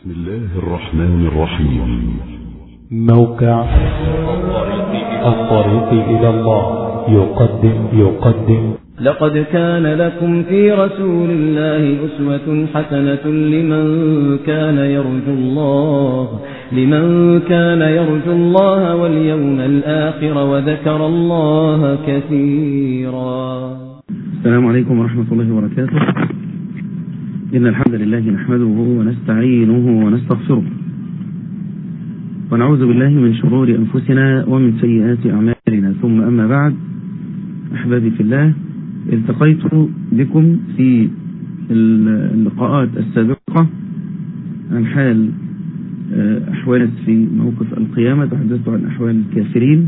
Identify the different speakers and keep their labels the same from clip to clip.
Speaker 1: بسم الله الرحمن الرحيم
Speaker 2: موقع الطريق إلى الله يقدم يقدم
Speaker 3: لقد كان لكم في رسول الله أسوة حسنة لمن كان يرجو الله لمن كان يرجو الله واليوم الآخر وذكر الله كثيرا
Speaker 4: السلام عليكم ورحمة الله وبركاته إن الحمد لله نحمده ونستعينه ونستغفره ونعوذ بالله من شرور أنفسنا ومن سيئات أعمالنا ثم أما بعد أحبابي في الله التقيت بكم في اللقاءات السابقة عن حال أحوال في موقف القيامة تحدثت عن أحوال الكافرين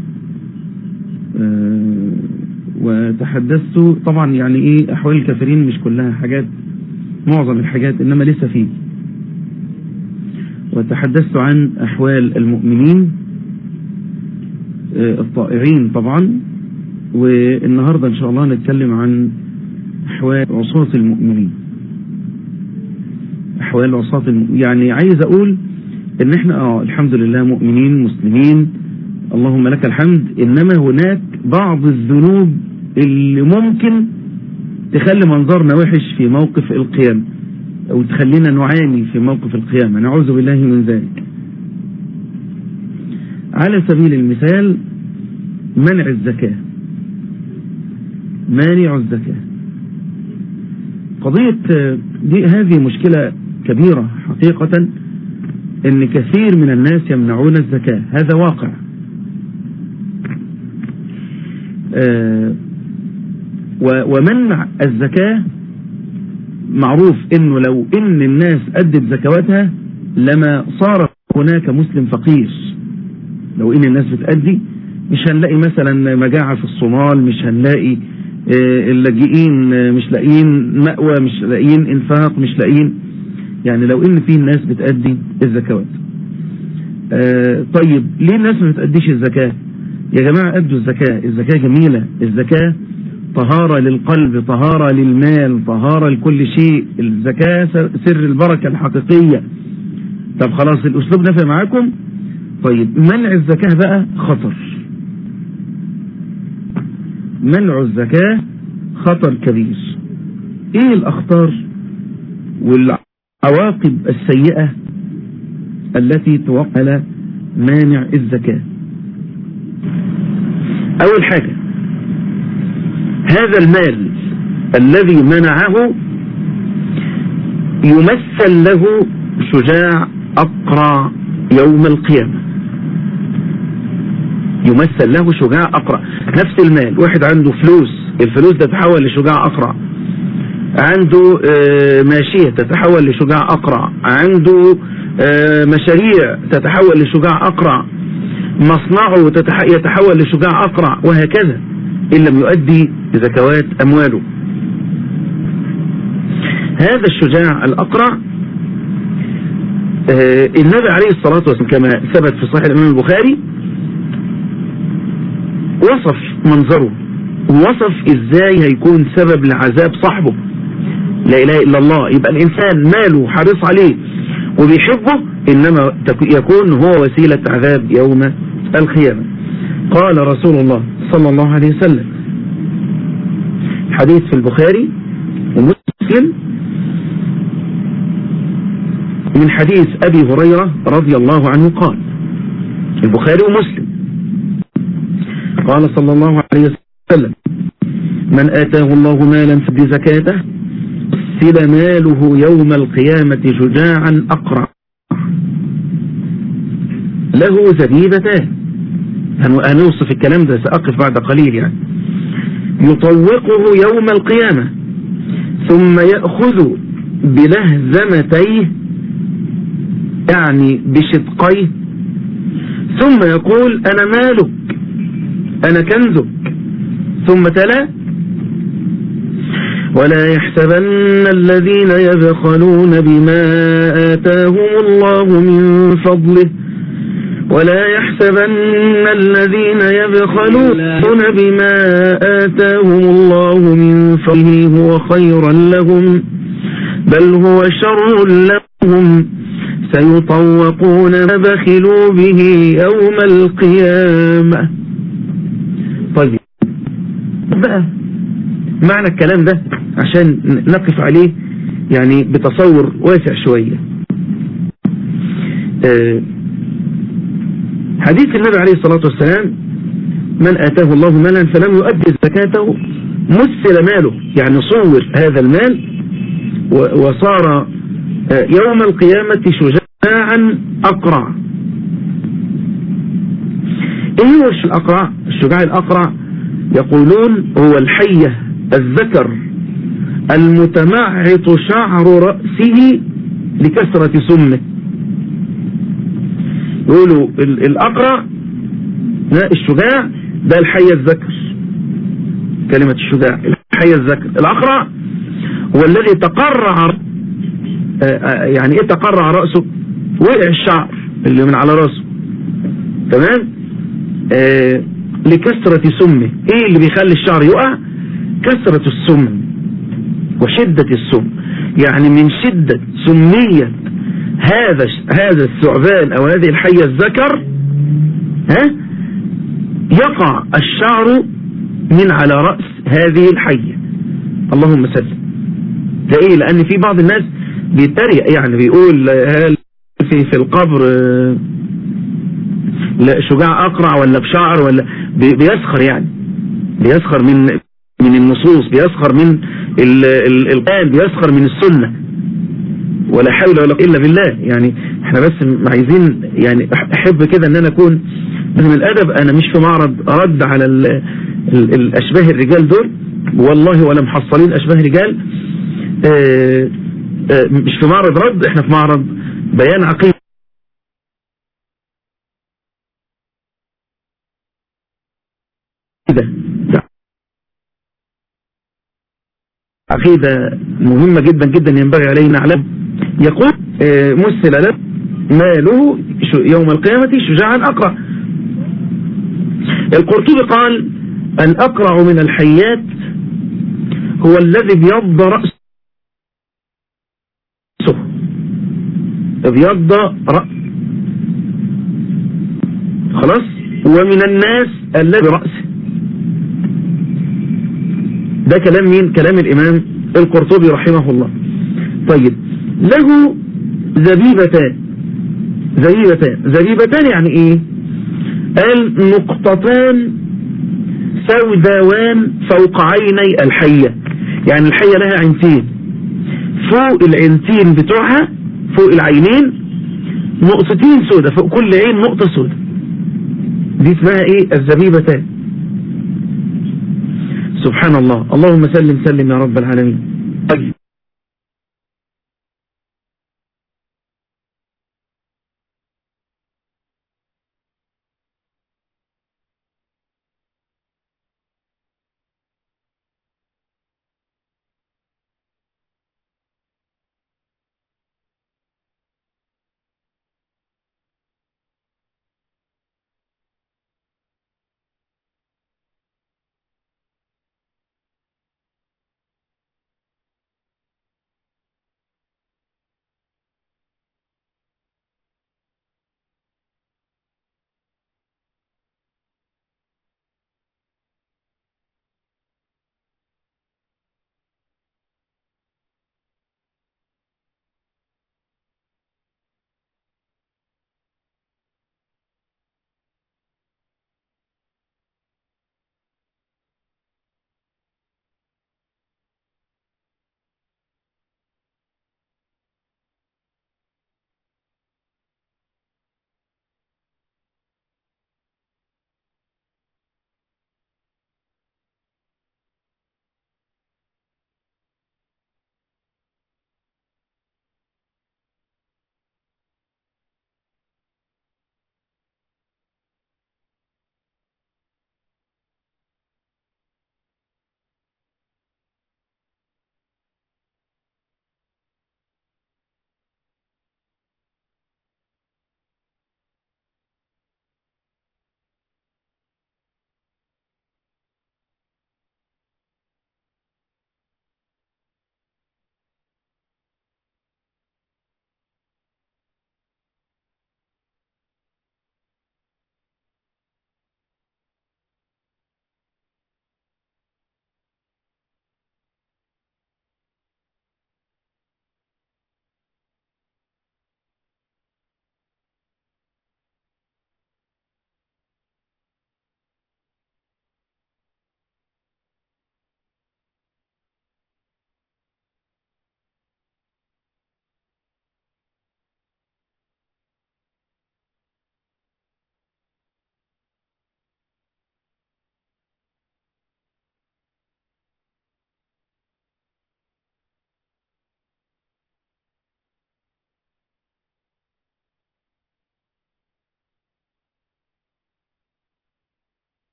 Speaker 4: وتحدثت طبعا يعني إيه أحوال الكافرين مش كلها حاجات معظم الحاجات إنما لسه فيه وتحدثت عن أحوال المؤمنين الطائعين طبعا والنهاردة إن شاء الله نتكلم عن أحوال عصاة المؤمنين أحوال عصاة المؤمنين يعني عايز أقول إن إحنا آه الحمد لله مؤمنين مسلمين اللهم لك الحمد إنما هناك بعض الذنوب اللي ممكن تخلي منظرنا وحش في موقف القيامة أو تخلينا نعاني في موقف القيامة نعوذ بالله من ذلك على سبيل المثال منع الزكاة مانع الزكاة قضية دي هذه مشكلة كبيرة حقيقة ان كثير من الناس يمنعون الزكاة هذا واقع آه ومنع الزكاة معروف انه لو ان الناس ادت زكواتها لما صار هناك مسلم فقير لو ان الناس بتأدي مش هنلاقي مثلا مجاعة في الصومال مش هنلاقي اللاجئين مش لاقيين مأوى مش لاقيين انفاق مش لاقيين يعني لو ان في ناس بتأدي الزكوات طيب ليه الناس ما بتأديش الزكاة يا جماعة أدوا الزكاة الزكاة جميلة الزكاة طهارة للقلب طهارة للمال طهارة لكل شيء الزكاة سر البركة الحقيقية طب خلاص الأسلوب نفع معاكم طيب منع الزكاة بقى خطر منع الزكاة خطر كبير ايه الاخطار والعواقب السيئة التي توقع على مانع الزكاة اول حاجة هذا المال الذي منعه يمثل له شجاع اقرع يوم القيامة يمثل له شجاع أقرع نفس المال واحد عنده فلوس الفلوس ده تتحول لشجاع أقرع عنده ماشية تتحول لشجاع أقرع عنده مشاريع تتحول لشجاع أقرع مصنعه يتحول لشجاع أقرع وهكذا إن لم يؤدي زكوات أمواله هذا الشجاع الأقرع النبي عليه الصلاة والسلام كما ثبت في صحيح الإمام البخاري وصف منظره ووصف ازاي هيكون سبب لعذاب صاحبه لا اله الا الله يبقى الانسان ماله حريص عليه وبيحبه انما يكون هو وسيلة عذاب يوم القيامة قال رسول الله صلى الله عليه وسلم حديث في البخاري ومسلم من حديث ابي هريرة رضي الله عنه قال البخاري ومسلم قال صلى الله عليه وسلم من آتاه الله مالا فد زكاته سل ماله يوم القيامة شجاعا أقرع له زبيبتان هنوصف الكلام ده سأقف بعد قليل يعني يطوقه يوم القيامة ثم يأخذ بلهزمتيه يعني بشدقيه ثم يقول أنا مالك أنا كنزك ثم تلا ولا يحسبن الذين يبخلون بما آتاهم الله من فضله ولا يحسبن الذين يبخلون بما آتاهم الله من فضله هو خيرا لهم بل هو شر لهم سيطوقون ما بخلوا به يوم القيامة طيب بقى معنى الكلام ده عشان نقف عليه يعني بتصور واسع شوية آه، حديث النبي عليه الصلاة والسلام من آتاه الله مالا فلم يؤدي زكاته مثل ماله يعني صور هذا المال وصار آه، يوم القيامة شجاعا أقرع ايه هو الأقرع الشجاع الأقرع يقولون هو الحية الذكر المتمعط شعر رأسه لكثرة سمه يقولوا الأقرع الشجاع ده الحية الذكر كلمة الشجاع الحية الذكر الأقرع هو الذي تقرع آه، آه، يعني ايه تقرع رأسه وقع الشعر اللي من على رأسه تمام آه لكثرة سمه ايه اللي بيخلي الشعر يقع كثرة السم وشدة السم يعني من شدة سمية هذا هذا الثعبان او هذه الحية الذكر ها يقع الشعر من على رأس هذه الحية اللهم سلم ده ايه لان في بعض الناس بيتريق يعني بيقول هل في في القبر لا شجاع اقرع ولا بشعر ولا بيسخر يعني بيسخر من من النصوص بيسخر من القرآن بيسخر من السنة ولا حول ولا قوه الا بالله يعني احنا بس عايزين يعني احب كده ان انا اكون من الادب انا مش في معرض رد على ال ال الاشباه الرجال دول والله ولا محصلين اشباه رجال اه اه مش في معرض رد احنا في معرض بيان عقيدة عقيدة مهمة جدا جدا ينبغي علينا نعلم يقول اه مثل له ماله يوم القيامة شجاعا أقرأ القرطبي قال الأقرع من الحيات هو الذي بيض رأسه بيض رأس خلاص ومن الناس الذي رأسه ده كلام مين كلام الإمام القرطبي رحمه الله طيب له زبيبتان زبيبتان زبيبتان يعني ايه قال نقطتان سوداوان فوق عيني الحية يعني الحية لها عينتين فوق العينتين بتوعها فوق العينين نقطتين سودة فوق كل عين نقطة سودة دي اسمها ايه الزبيبتان سبحان الله اللهم سلم سلم يا رب العالمين طيب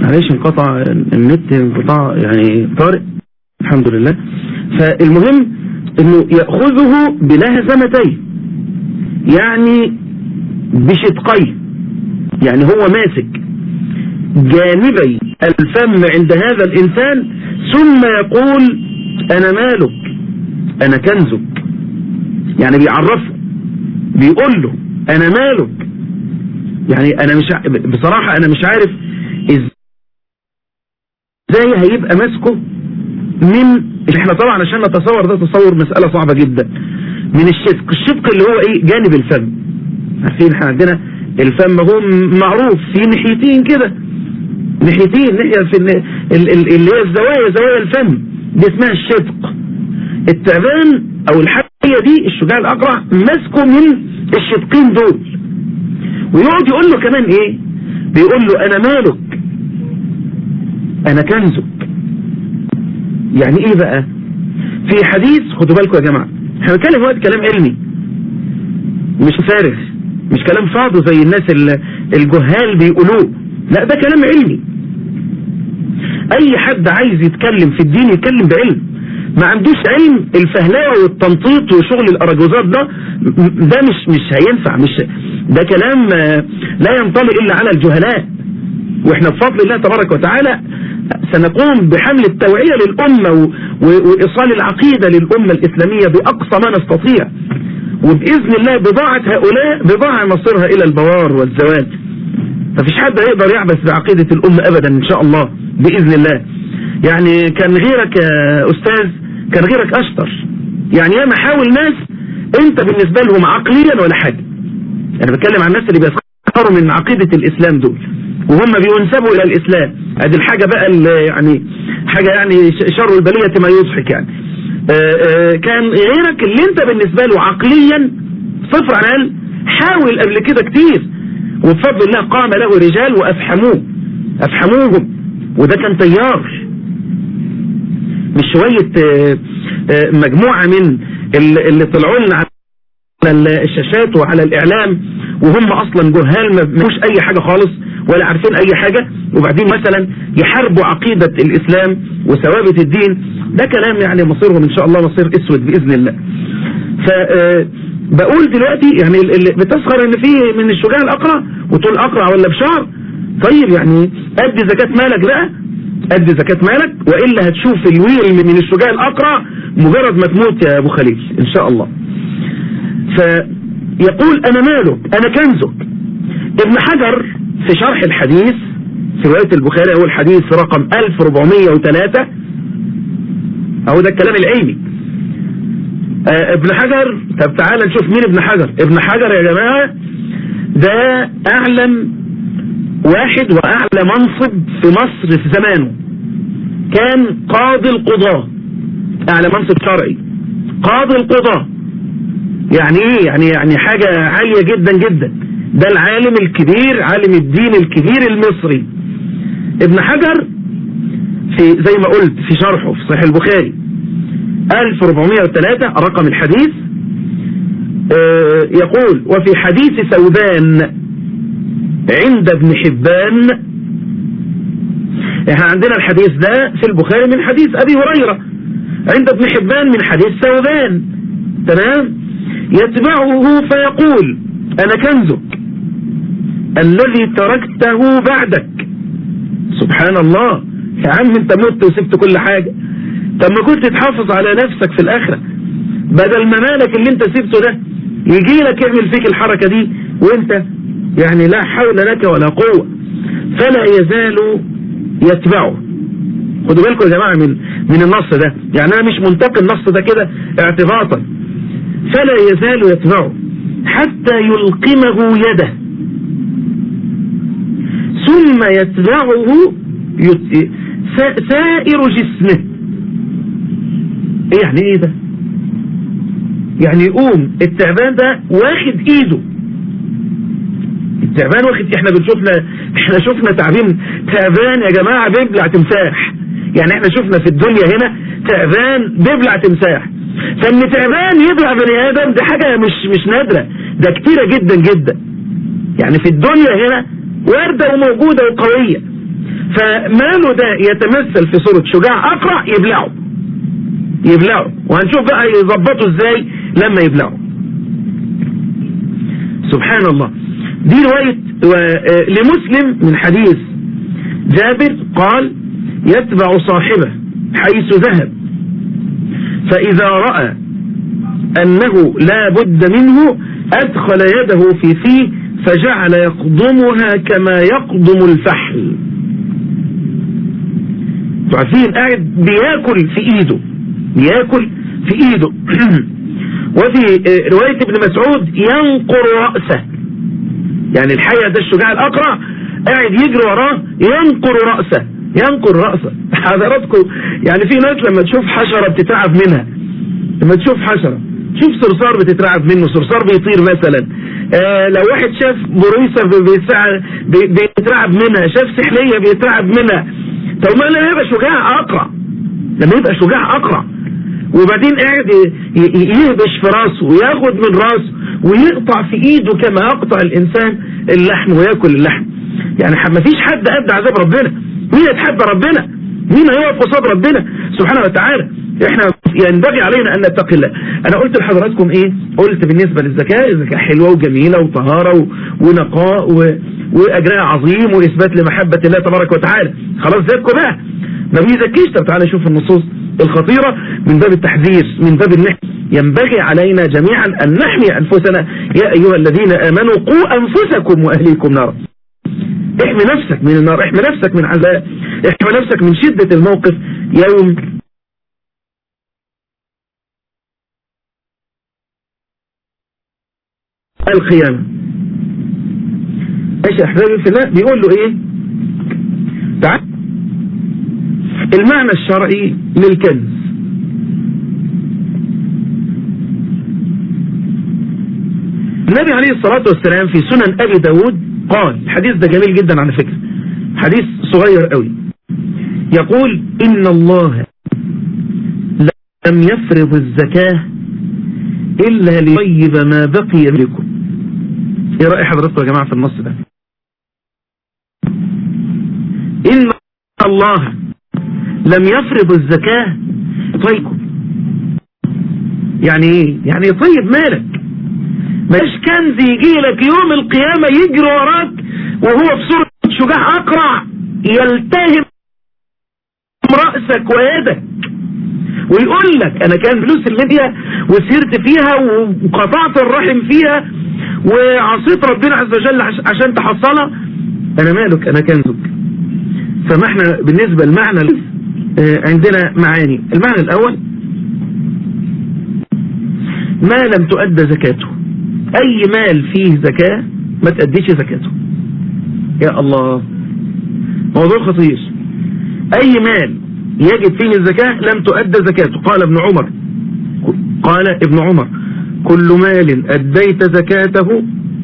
Speaker 4: معلش انقطع النت انقطاع يعني طارئ الحمد لله فالمهم انه يأخذه بلهزمتين يعني بشدقين يعني هو ماسك جانبي الفم عند هذا الانسان ثم يقول انا مالك انا كنزك يعني بيعرفه بيقول له انا مالك يعني انا مش ع- بصراحة انا مش عارف ازاي هيبقى ماسكه من احنا طبعا عشان نتصور ده تصور مسألة صعبة جدا من الشدق الشدق اللي هو ايه جانب الفم عارفين احنا عندنا الفم هو معروف في ناحيتين كده ناحيتين ناحية في ال- ال- ال- اللي هي الزوايا زوايا الفم دي اسمها الشدق التعبان او الحية دي الشجاع الاقرع ماسكه من الشدقين دول ويقعد يقول له كمان ايه بيقول له انا مالك انا كنزك يعني ايه بقى في حديث خدوا بالكم يا جماعة احنا بنتكلم وقت كلام علمي مش فارغ مش كلام فاضي زي الناس ال- الجهال بيقولوه لا ده كلام علمي اي حد عايز يتكلم في الدين يتكلم بعلم ما عندوش علم الفهلاوه والتنطيط وشغل الاراجوزات ده م- ده مش مش هينفع مش ده كلام آه، لا ينطلي الا على الجهلاء واحنا بفضل الله تبارك وتعالى سنقوم بحمل التوعية للأمة و- و- وإيصال العقيدة للأمة الإسلامية بأقصى ما نستطيع وبإذن الله بضاعة هؤلاء بضاعة مصيرها إلى البوار والزواج مفيش حد هيقدر يعبث بعقيدة الأمة أبدا إن شاء الله بإذن الله يعني كان غيرك يا أستاذ كان غيرك أشطر يعني ياما حاول ناس أنت بالنسبة لهم عقليا ولا حاجة أنا بتكلم عن الناس اللي بيسخروا من عقيدة الإسلام دول وهم بينسبوا إلى الإسلام ادي الحاجة بقى اللي يعني حاجة يعني ش- شر البلية ما يضحك يعني آه، آه، كان غيرك اللي انت بالنسبة له عقليا صفر على الأقل حاول قبل كده كتير وبفضل الله قام له رجال وأفحموه أفحموهم وده كان تيار مش شوية آه، آه، مجموعة من اللي اللي طلعوا لنا على الشاشات وعلى الإعلام وهم أصلا جهال ما مش أي حاجة خالص ولا عارفين أي حاجة وبعدين مثلا يحاربوا عقيدة الإسلام وثوابت الدين ده كلام يعني مصيرهم إن شاء الله مصير أسود بإذن الله فبقول دلوقتي يعني اللي بتسخر ان في من الشجاع الأقرع وتقول أقرع ولا بشعر طيب يعني أدي زكاة مالك بقى أدي زكاة مالك وإلا هتشوف الويل من الشجاع الأقرع مجرد ما تموت يا أبو خليل إن شاء الله فيقول أنا مالك أنا كنزك ابن حجر في شرح الحديث في رواية البخاري هو الحديث رقم 1403 أهو ده الكلام العلمي آه ابن حجر طب تعالى نشوف مين ابن حجر ابن حجر يا جماعة ده أعلم واحد وأعلى منصب في مصر في زمانه كان قاضي القضاة أعلى منصب شرعي قاضي القضاة يعني ايه يعني يعني حاجة عالية جدا جدا ده العالم الكبير عالم الدين الكبير المصري ابن حجر في زي ما قلت في شرحه في صحيح البخاري 1403 رقم الحديث آه يقول وفي حديث ثوبان عند ابن حبان احنا عندنا الحديث ده في البخاري من حديث ابي هريرة عند ابن حبان من حديث ثوبان تمام يتبعه فيقول انا كنزك الذي تركته بعدك سبحان الله يا عم انت مت وسبت كل حاجة طب ما كنت تحافظ على نفسك في الاخرة بدل ما مالك اللي انت سبته ده يجي لك يعمل فيك الحركة دي وانت يعني لا حول لك ولا قوة فلا يزال يتبعه خدوا بالكم يا جماعة من من النص ده يعني انا مش منتقي النص ده كده اعتباطا فلا يزال يتبعه حتى يلقمه يده ثم يتبعه يت... سائر جسمه ايه يعني ايه ده يعني يقوم التعبان ده واخد ايده التعبان واخد احنا بنشوفنا احنا شفنا تعبين تعبان يا جماعة بيبلع تمساح يعني احنا شفنا في الدنيا هنا تعبان بيبلع تمساح فان تعبان يبلع بني ادم دي حاجة مش مش نادرة ده كتيرة جدا جدا يعني في الدنيا هنا واردة وموجودة وقوية فماله ده يتمثل في صورة شجاع أقرع يبلعه يبلعه وهنشوف بقى يظبطه ازاي لما يبلعه سبحان الله دي رواية لمسلم من حديث جابر قال يتبع صاحبه حيث ذهب فإذا رأى أنه لا بد منه أدخل يده في فيه فجعل يقضمها كما يقضم الفحل عارفين قاعد بياكل في ايده بياكل في ايده وفي رواية ابن مسعود ينقر رأسه يعني الحية ده الشجاع الأقرع قاعد يجري وراه ينقر رأسه ينقر رأسه حضراتكم يعني في ناس لما تشوف حشرة بتتعب منها لما تشوف حشرة شوف صرصار بتترعب منه صرصار بيطير مثلا آه لو واحد شاف برويسة بيترعب منها شاف سحلية بيترعب منها طب ما لما يبقى شجاع أقرع لما يبقى شجاع أقرع وبعدين قاعد يهبش في راسه وياخد من راسه ويقطع في ايده كما يقطع الانسان اللحم وياكل اللحم يعني ما فيش حد قد عذاب ربنا مين يتحدى ربنا مين هيقف قصاد ربنا سبحانه وتعالى احنا ينبغي علينا ان نتقي الله انا قلت لحضراتكم ايه قلت بالنسبة للزكاة الزكاة حلوة وجميلة وطهارة و... ونقاء و... واجرها عظيم واثبات لمحبة الله تبارك وتعالى خلاص زيادكم بقى ما بيزكيش طب تعالى شوف النصوص الخطيرة من باب التحذير من باب النحي ينبغي علينا جميعا أن نحمي أنفسنا يا أيها الذين آمنوا قوا أنفسكم وأهليكم نارا احمي نفسك من النار احمي نفسك من عذاب احمي نفسك من شدة الموقف يوم القيامة ايش احبابي في الله بيقول له ايه تعال المعنى الشرعي للكنز النبي عليه الصلاة والسلام في سنن أبي داود قال الحديث ده جميل جدا على فكرة حديث صغير قوي يقول إن الله لم يفرض الزكاة إلا ليطيب ما بقي منكم ايه رأي حضراتكم يا جماعة في النص ده إن الله لم يفرض الزكاة طيبكم يعني ايه يعني طيب مالك مش كنز يجي لك يوم القيامة يجري وراك وهو في صورة شجاع أقرع يلتهم رأسك ويدك ويقول لك أنا كان فلوس اللي فيها وسيرت فيها وقطعت الرحم فيها وعصيت ربنا عز وجل عشان تحصلها أنا مالك أنا كنزك فما احنا بالنسبة لمعنى عندنا معاني المعنى الأول ما لم تؤدى زكاته أي مال فيه زكاة ما تأديش زكاته يا الله موضوع خطير أي مال يجب فيه الزكاة لم تؤدى زكاته قال ابن عمر قال ابن عمر كل مال أديت زكاته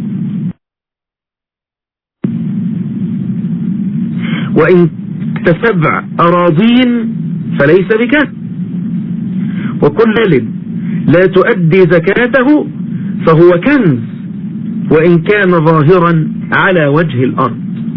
Speaker 4: وإن سبع أراضين فليس بكاس وكل مال لا تؤدي زكاته فهو كنز وإن كان ظاهرا على وجه الأرض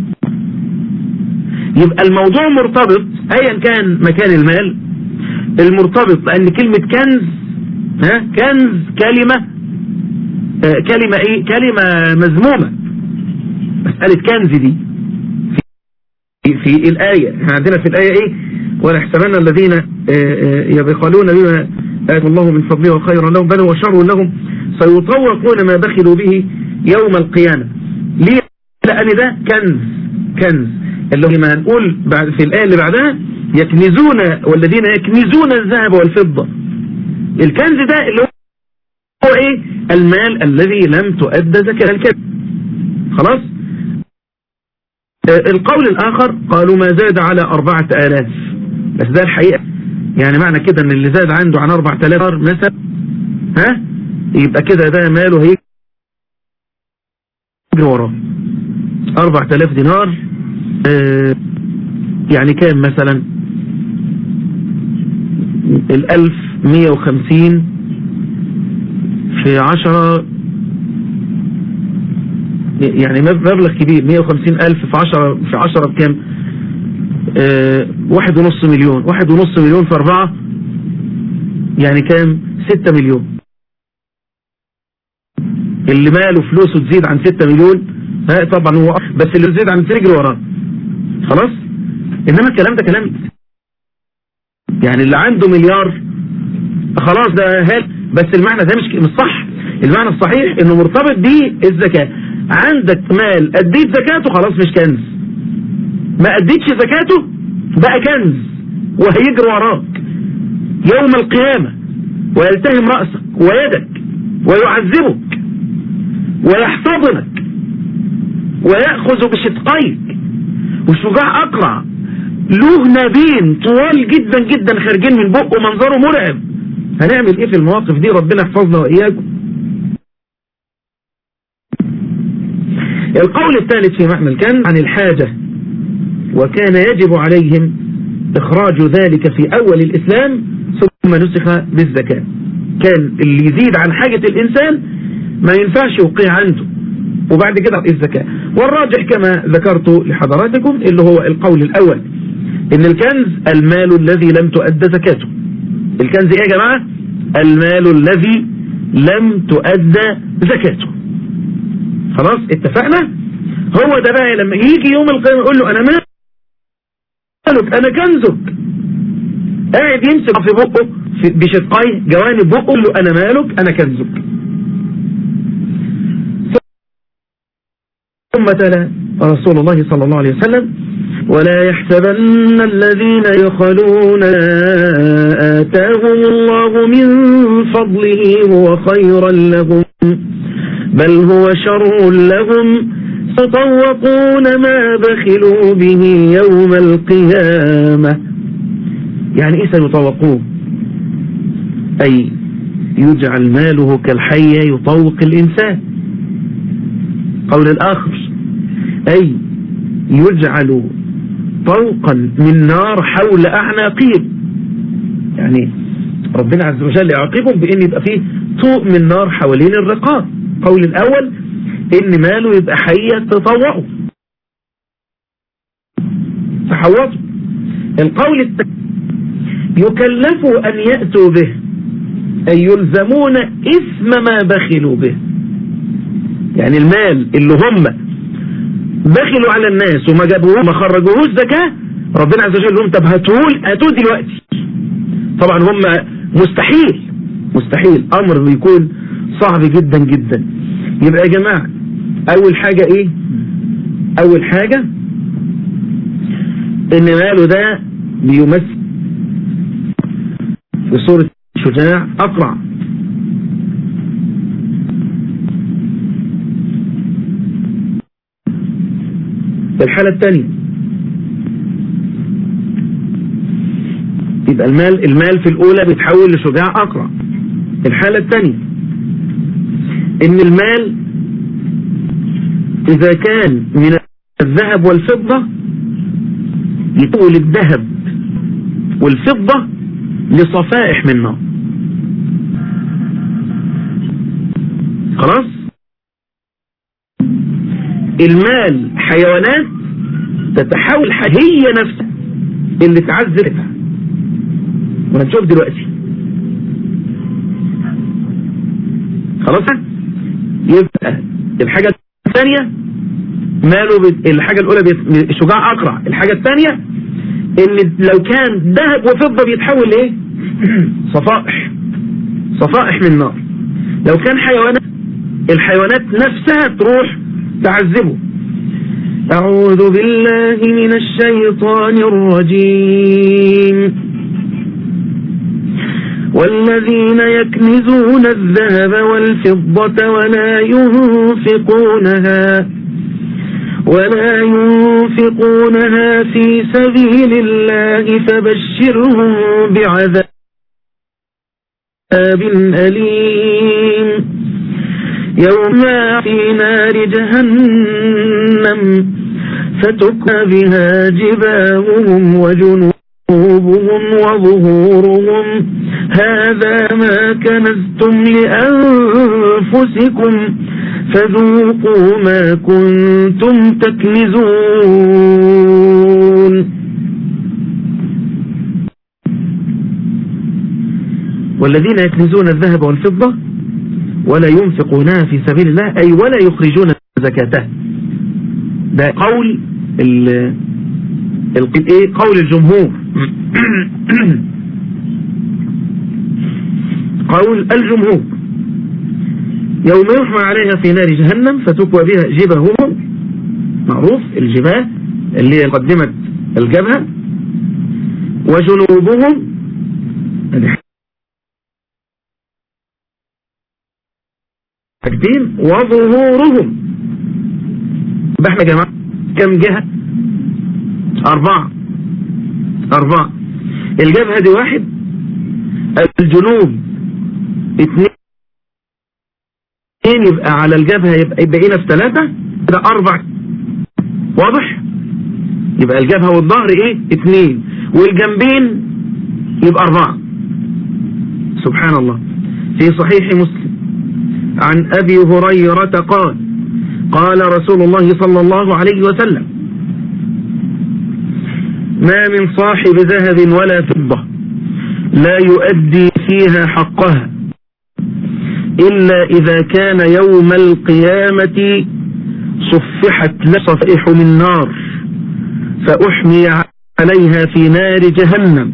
Speaker 4: يبقى الموضوع مرتبط أيا كان مكان المال المرتبط لأن كلمة كنز ها كنز كلمة آه كلمة ايه كلمة مذمومة مسألة كنز دي في, في الآية احنا عندنا في الآية ايه ونحسبن الذين يبخلون بما آتوا الله من فضله وخيرا لهم بل هو شر لهم سيطوقون ما بخلوا به يوم القيامة ليه لأن ده كنز كنز اللي ما هنقول بعد في الآية اللي بعدها يكنزون والذين يكنزون الذهب والفضة الكنز ده اللي هو ايه المال الذي لم تؤدى زكاة الكنز خلاص القول الآخر قالوا ما زاد على أربعة آلاف بس ده الحقيقة يعني معنى كده ان اللي زاد عنده عن أربعة آلاف مثلا ها يبقى كده ده ماله هيجري وراه أربعة آلاف دينار آه يعني كام مثلا الألف مية وخمسين في عشرة يعني مبلغ كبير 150 ألف في 10 في 10 بكام اه واحد ونص مليون واحد ونص مليون في اربعة يعني كام ستة مليون اللي ماله فلوسه تزيد عن ستة مليون ها طبعا هو بس اللي تزيد عن تجري وراه خلاص انما الكلام ده كلام يعني اللي عنده مليار خلاص ده هال بس المعنى ده مش مش صح المعنى الصحيح انه مرتبط بالزكاة عندك مال اديت زكاته خلاص مش كنز ما اديتش زكاته بقى كنز وهيجري وراك يوم القيامة ويلتهم رأسك ويدك ويعذبك ويحتضنك ويأخذ بشدقيك وشجاع أقرع له نابين طوال جدا جدا خارجين من بقه منظره مرعب هنعمل ايه في المواقف دي ربنا يحفظنا وإياكم القول الثالث في محمل كان عن الحاجة وكان يجب عليهم إخراج ذلك في أول الإسلام ثم نسخ بالزكاة كان اللي يزيد عن حاجة الإنسان ما ينفعش يوقع عنده وبعد كده الزكاة والراجح كما ذكرت لحضراتكم اللي هو القول الأول إن الكنز المال الذي لم تؤد زكاته الكنز إيه يا جماعة المال الذي لم تؤد زكاته خلاص اتفقنا هو ده بقى لما يجي يوم القيامة يقول له أنا مالك أنا كنزك قاعد يمسك في بقه بشقاي جوانب بقه يقول له أنا مالك أنا كنزك ثم تلا رسول الله صلى الله عليه وسلم ولا يحسبن الذين يخلون آتاهم الله من فضله هو خيرا لهم بل هو شر لهم يطوقون ما بخلوا به يوم القيامة يعني ايه سيطوقون اي يجعل ماله كالحية يطوق الانسان قول الاخر اي يجعل طوقا من نار حول اعناقهم يعني ربنا عز وجل يعاقبهم بان يبقى فيه طوق من نار حوالين الرقاب قول الاول ان ماله يبقى حية تطوعه تحوطه القول الثاني يكلفوا ان يأتوا به أي يلزمون إثم ما بخلوا به يعني المال اللي هم بخلوا على الناس وما جابوه ما خرجوهوش زكاة ربنا عز وجل لهم طب هاتوه هاتوه دلوقتي طبعا هم مستحيل مستحيل امر بيكون صعب جدا جدا يبقى يا جماعة اول حاجة ايه اول حاجة ان ماله ده بيمثل في صورة شجاع اقرع الحالة الثانية يبقى المال المال في الأولى بيتحول لشجاع أقرع الحالة الثانية إن المال إذا كان من الذهب والفضة يتحول الذهب والفضة لصفائح من نار خلاص المال حيوانات تتحول هي نفسها اللي تعذبها وهنشوف دلوقتي خلاص يبقى الحاجة الثانية ماله بت... الحاجة الأولى بيت... شجاع أقرع الحاجة الثانية ان لو كان ذهب وفضة بيتحول لايه صفائح صفائح من نار لو كان حيوانات الحيوانات نفسها تروح تعذبه أعوذ بالله من الشيطان الرجيم والذين يكنزون الذهب والفضة ولا ينفقونها ولا ينفقونها في سبيل الله فبشرهم بعذاب أليم يوم في نار جهنم فتكى بها جباههم وجنوبهم وظهورهم هذا ما كنزتم لأنفسكم فذوقوا ما كنتم تكنزون والذين يكنزون الذهب والفضة ولا ينفقونها في سبيل الله أي ولا يخرجون زكاتها ده قول ال ال- ايه قول الجمهور قول الجمهور يوم يحمى عليها في نار جهنم فتكوى بها جبههم معروف الجباه اللي هي مقدمة الجبهة وجنوبهم حاجتين وظهورهم يبقى احنا يا جماعة كم جهة أربعة أربعة الجبهة دي واحد الجنوب اثنين يبقى على الجبهة يبقى بقينا في ثلاثة ده أربع واضح يبقى الجبهة والظهر ايه اثنين والجنبين يبقى أربعة سبحان الله في صحيح مسلم عن أبي هريرة قال قال رسول الله صلى الله عليه وسلم ما من صاحب ذهب ولا فضة لا يؤدي فيها حقها إلا إذا كان يوم القيامة صفحت لصفائح من نار فأحمي عليها في نار جهنم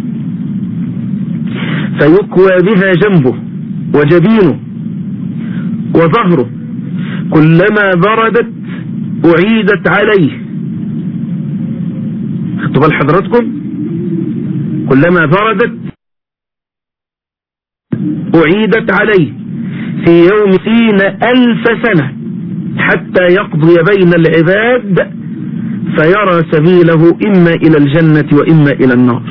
Speaker 4: فيكوى بها جنبه وجبينه وظهره كلما بردت أعيدت عليه خدتوا بال حضراتكم كلما بردت أعيدت عليه في يوم سين ألف سنة حتى يقضي بين العباد فيرى سبيله إما إلى الجنة وإما إلى النار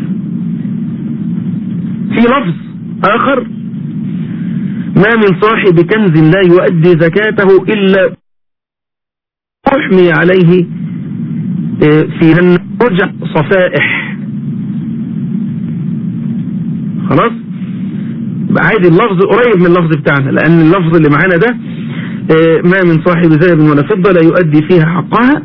Speaker 4: في لفظ آخر ما من صاحب كنز لا يؤدي زكاته إلا أحمي عليه في رجع صفائح خلاص عادي اللفظ قريب من اللفظ بتاعنا لأن اللفظ اللي معانا ده ما من صاحب ذهب ولا فضة لا يؤدي فيها حقها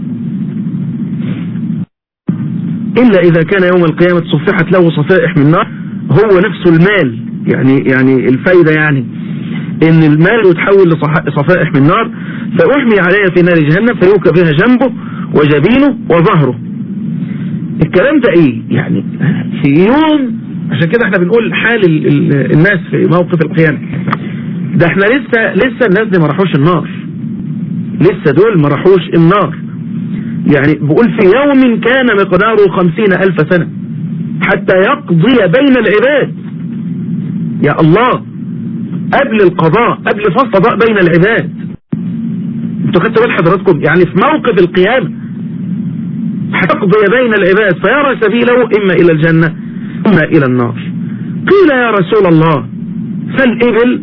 Speaker 4: إلا إذا كان يوم القيامة صفحت له صفائح من نار هو نفسه المال يعني يعني الفايدة يعني ان المال يتحول لصفائح من نار فأحمي عليها في نار جهنم فيوكى بها جنبه وجبينه وظهره الكلام ده ايه يعني في يوم عشان كده احنا بنقول حال ال ال الناس في موقف القيامة ده احنا لسه لسه الناس دي ما راحوش النار لسه دول ما راحوش النار يعني بقول في يوم كان مقداره خمسين ألف سنة حتى يقضي بين العباد يا الله قبل القضاء قبل فصل قضاء بين العباد انتوا خدتوا بال حضراتكم يعني في موقف القيامة هتقضي بين العباد فيرى سبيله إما إلى الجنة إما إلى النار قيل يا رسول الله فالإبل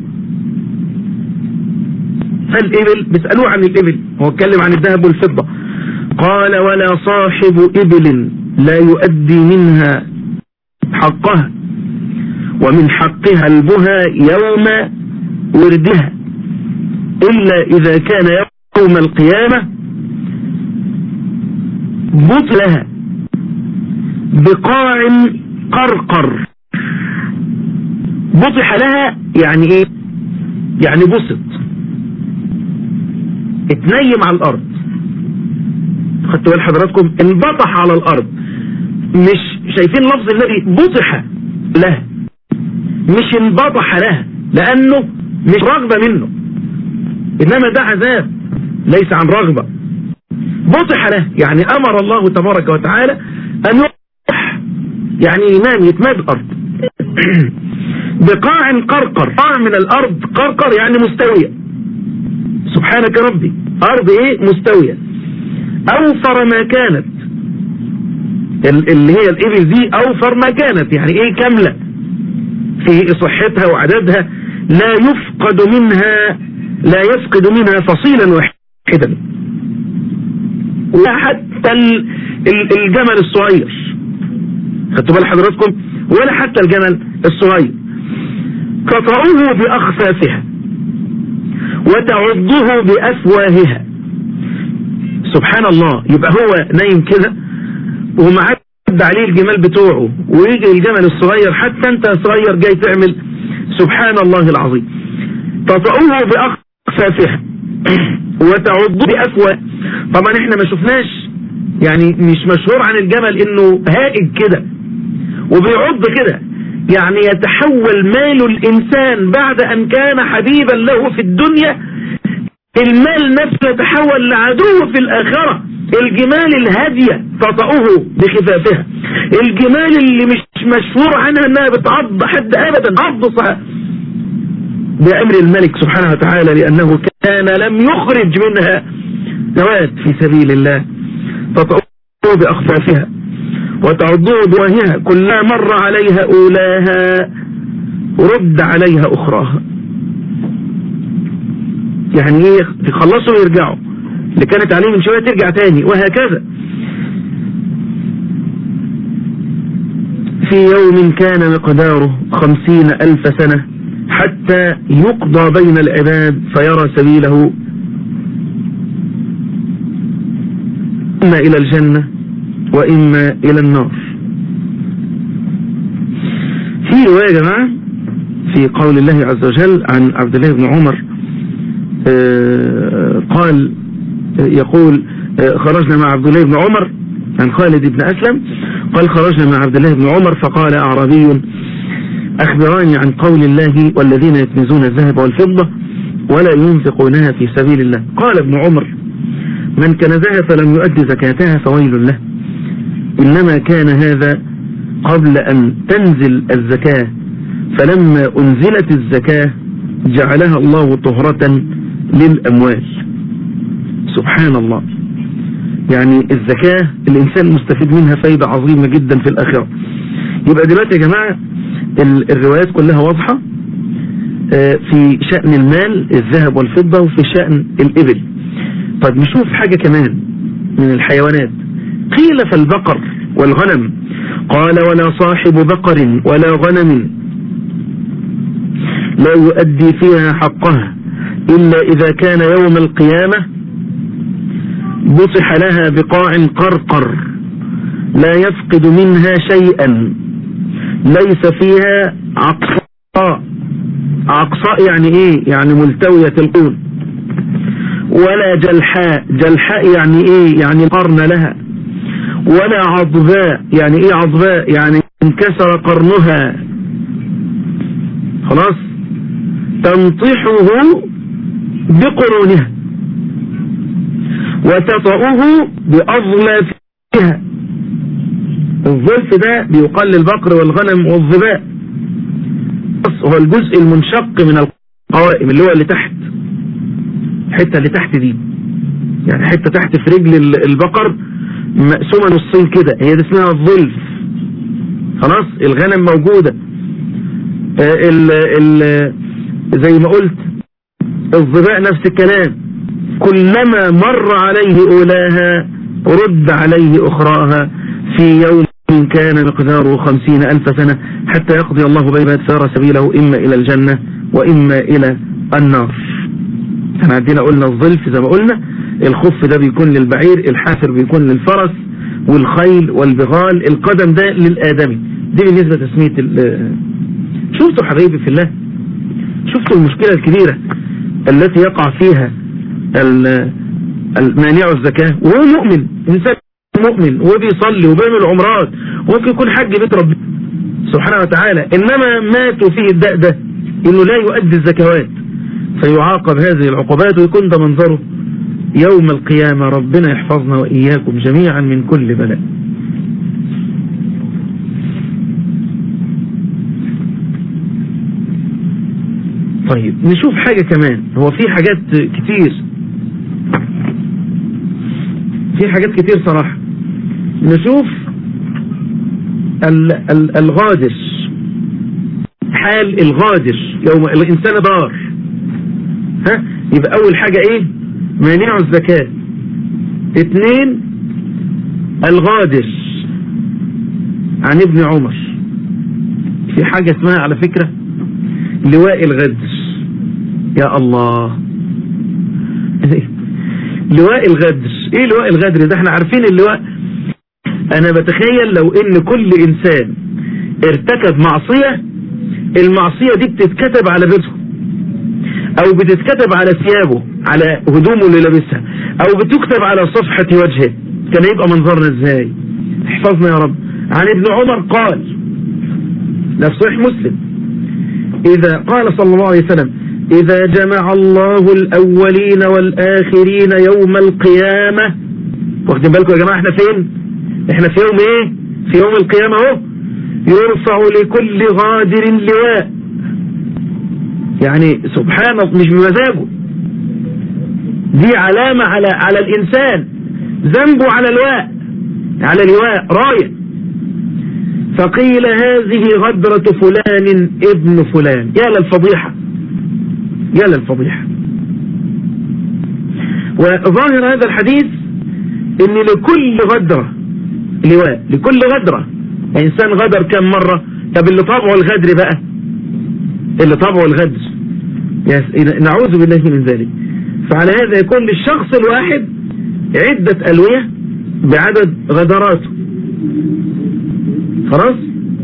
Speaker 4: فالإبل بيسألوه عن الإبل هو اتكلم عن الذهب والفضة قال ولا صاحب إبل لا يؤدي منها حقها ومن حقها البها يوم وردها إلا إذا كان يوم القيامة بطلها بقاع قرقر بطح لها يعني ايه يعني بسط اتنيم على الارض خدتوا بال حضراتكم انبطح على الارض مش شايفين لفظ النبي بطح لها مش انبطح لها لانه مش رغبة منه انما ده عذاب ليس عن رغبة بطح له يعني امر الله تبارك وتعالى ان يطح يعني ينام يتماد الارض بقاع قرقر قاع من الارض قرقر يعني مستوية سبحانك ربي ارض ايه مستوية اوفر ما كانت اللي هي الابل دي اوفر ما كانت يعني ايه كاملة في صحتها وعددها لا يفقد منها لا يفقد منها فصيلا واحدا ولا حتى الجمل الصغير خدتوا بال حضراتكم ولا حتى الجمل الصغير قطعوه بأخفافها وتعضه بأفواهها سبحان الله يبقى هو نايم كده ومعدي عليه الجمال بتوعه ويجي الجمل الصغير حتى انت صغير جاي تعمل سبحان الله العظيم تطعوه بأخفافها وتعض بأفواه طبعا احنا ما شفناش يعني مش مشهور عن الجمل انه هائج كده وبيعض كده يعني يتحول مال الإنسان بعد أن كان حبيبا له في الدنيا المال نفسه يتحول لعدو في الآخرة الجمال الهادية تطأه بخفافها الجمال اللي مش مشهور عنها انها بتعض حد ابدا عض صح بأمر الملك سبحانه وتعالى لأنه كان لم يخرج منها نواد في سبيل الله تطأه بأخفافها وتعضه بوهها كلما مر عليها أولاها رد عليها أخراها يعني ايه تخلصوا ويرجعوا اللي كانت عليه من شوية ترجع تاني وهكذا في يوم كان مقداره خمسين ألف سنة حتى يقضى بين العباد فيرى سبيله إما إلى الجنة وإما إلى النار في رواية يا جماعة في قول الله عز وجل عن عبد الله بن عمر قال يقول خرجنا مع عبد الله بن عمر عن خالد بن أسلم قال خرجنا مع عبد الله بن عمر فقال أعرابي أخبراني عن قول الله والذين يكنزون الذهب والفضة ولا ينفقونها في سبيل الله قال ابن عمر من كنزها فلم يؤدي زكاتها فويل له إنما كان هذا قبل أن تنزل الزكاة فلما أنزلت الزكاة جعلها الله طهرة للأموال سبحان الله يعني الزكاة الإنسان مستفيد منها فايدة عظيمة جدا في الآخرة يبقى دلوقتي يا جماعة الروايات كلها واضحة في شأن المال الذهب والفضة وفي شأن الإبل طيب نشوف حاجة كمان من الحيوانات قيل فالبقر والغنم قال ولا صاحب بقر ولا غنم لا يؤدي فيها حقها إلا إذا كان يوم القيامة بطح لها بقاع قرقر لا يفقد منها شيئا ليس فيها عقصاء عقصاء يعني ايه يعني ملتوية القول ولا جلحاء جلحاء يعني ايه يعني قرن لها ولا عضباء يعني ايه عضباء يعني انكسر قرنها خلاص تنطحه بقرونها وتطأه بأظلافها الظلف ده بيقال للبقر والغنم والظباء هو الجزء المنشق من القوائم اللي هو اللي تحت الحته اللي تحت دي يعني حته تحت في رجل البقر مقسومه نصين كده هي دي اسمها الظلف خلاص الغنم موجوده ال ال زي ما قلت الظباء نفس الكلام كلما مر عليه أولاها رد عليه أخراها في يوم كان مقداره خمسين ألف سنة حتى يقضي الله بين سار سبيله إما إلى الجنة وإما إلى النار احنا عندنا قلنا الظلف زي ما قلنا الخف ده بيكون للبعير الحافر بيكون للفرس والخيل والبغال القدم ده للآدمي دي بالنسبة تسمية شفتوا حبايبي في الله شفتوا المشكلة الكبيرة التي يقع فيها المانع الزكاة وهو مؤمن إنسان مؤمن وبيصلي وبيعمل عمرات وممكن يكون حج بيت ربنا سبحانه وتعالى إنما ماتوا فيه الداء ده إنه لا يؤدي الزكوات فيعاقب هذه العقوبات ويكون ده منظره يوم القيامة ربنا يحفظنا وإياكم جميعا من كل بلاء طيب نشوف حاجة كمان هو في حاجات كتير في حاجات كتير صراحة نشوف ال ال الغادر حال الغادر يوم الإنسان دار ها يبقى أول حاجة إيه مانع الزكاة اثنين الغادر عن ابن عمر في حاجة اسمها على فكرة لواء الغدر يا الله لواء الغدر ايه لواء الغدر ده احنا عارفين اللواء انا بتخيل لو ان كل انسان ارتكب معصية المعصية دي بتتكتب على بيته او بتتكتب على ثيابه على هدومه اللي لابسها او بتكتب على صفحة وجهه كان يبقى منظرنا ازاي احفظنا يا رب عن ابن عمر قال ده في صحيح مسلم اذا قال صلى الله عليه وسلم اذا جمع الله الاولين والاخرين يوم القيامة واخدين بالكم يا جماعة احنا فين احنا في يوم ايه في يوم القيامة اهو يرفع لكل غادر لواء يعني سبحان الله مش بمزاجه دي علامة على على الإنسان ذنبه على الواء على لواء راية فقيل هذه غدرة فلان ابن فلان يا للفضيحة يا للفضيحة وظاهر هذا الحديث ان لكل غدرة لواء لكل غدرة انسان غدر كم مرة طب اللي طبعه الغدر بقى اللي طبعه الغدر نعوذ بالله من ذلك فعلى هذا يكون للشخص الواحد عدة ألوية بعدد غدراته خلاص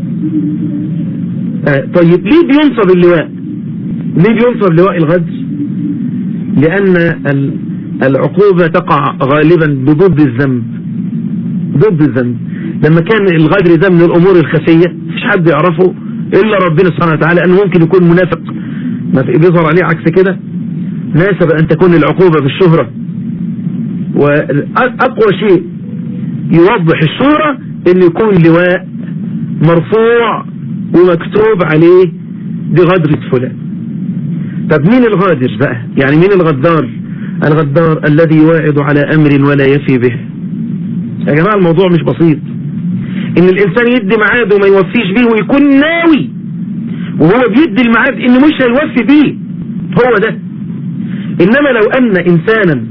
Speaker 4: آه طيب ليه بينصب اللواء ليه بينصب لواء الغدر لأن العقوبة تقع غالبا بضد الذنب ضد الذنب لما كان الغدر ده من الأمور الخفية مفيش حد يعرفه إلا ربنا سبحانه وتعالى أنه ممكن يكون منافق ما بيظهر عليه عكس كده ناسب أن تكون العقوبة بالشهرة وأقوى شيء يوضح الصورة أن يكون لواء مرفوع ومكتوب عليه دي غدرة فلان طب مين الغادر بقى يعني مين الغدار الغدار الذي يواعد على أمر ولا يفي به يا جماعة الموضوع مش بسيط ان الانسان يدي ميعاد وما يوفيش بيه ويكون ناوي وهو بيدي الميعاد انه مش هيوفي بيه هو ده انما لو ان انسانا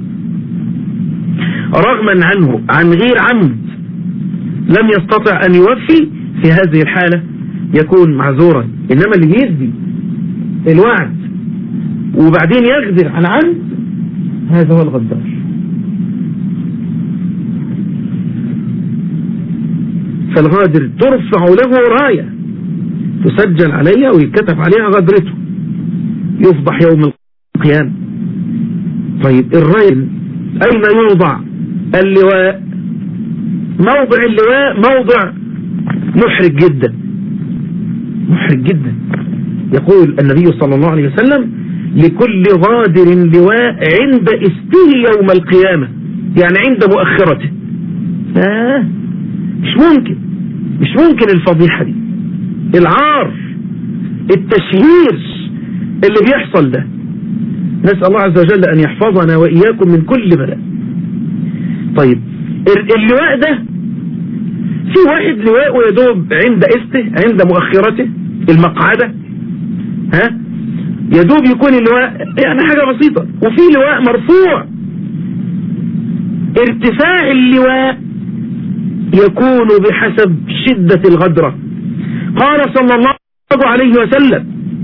Speaker 4: رغما عنه عن غير عمد لم يستطع ان يوفي في هذه الحالة يكون معذورا انما اللي يدي الوعد وبعدين يغدر عن عمد هذا هو الغدار فالغادر ترفع له راية تسجل عليها ويتكتب عليها غدرته يفضح يوم القيامة طيب الراية أين يوضع اللواء موضع اللواء موضع محرج جدا محرج جدا يقول النبي صلى الله عليه وسلم لكل غادر لواء عند استه يوم القيامة يعني عند مؤخرته آه مش ممكن مش ممكن الفضيحة دي العار التشهير اللي بيحصل ده نسأل الله عز وجل أن يحفظنا وإياكم من كل بلاء طيب اللواء ده في واحد لواء يدوب عند استه عند مؤخرته المقعدة ها يدوب يكون اللواء يعني حاجة بسيطة وفي لواء مرفوع ارتفاع اللواء يكون بحسب شدة الغدرة قال صلى الله عليه وسلم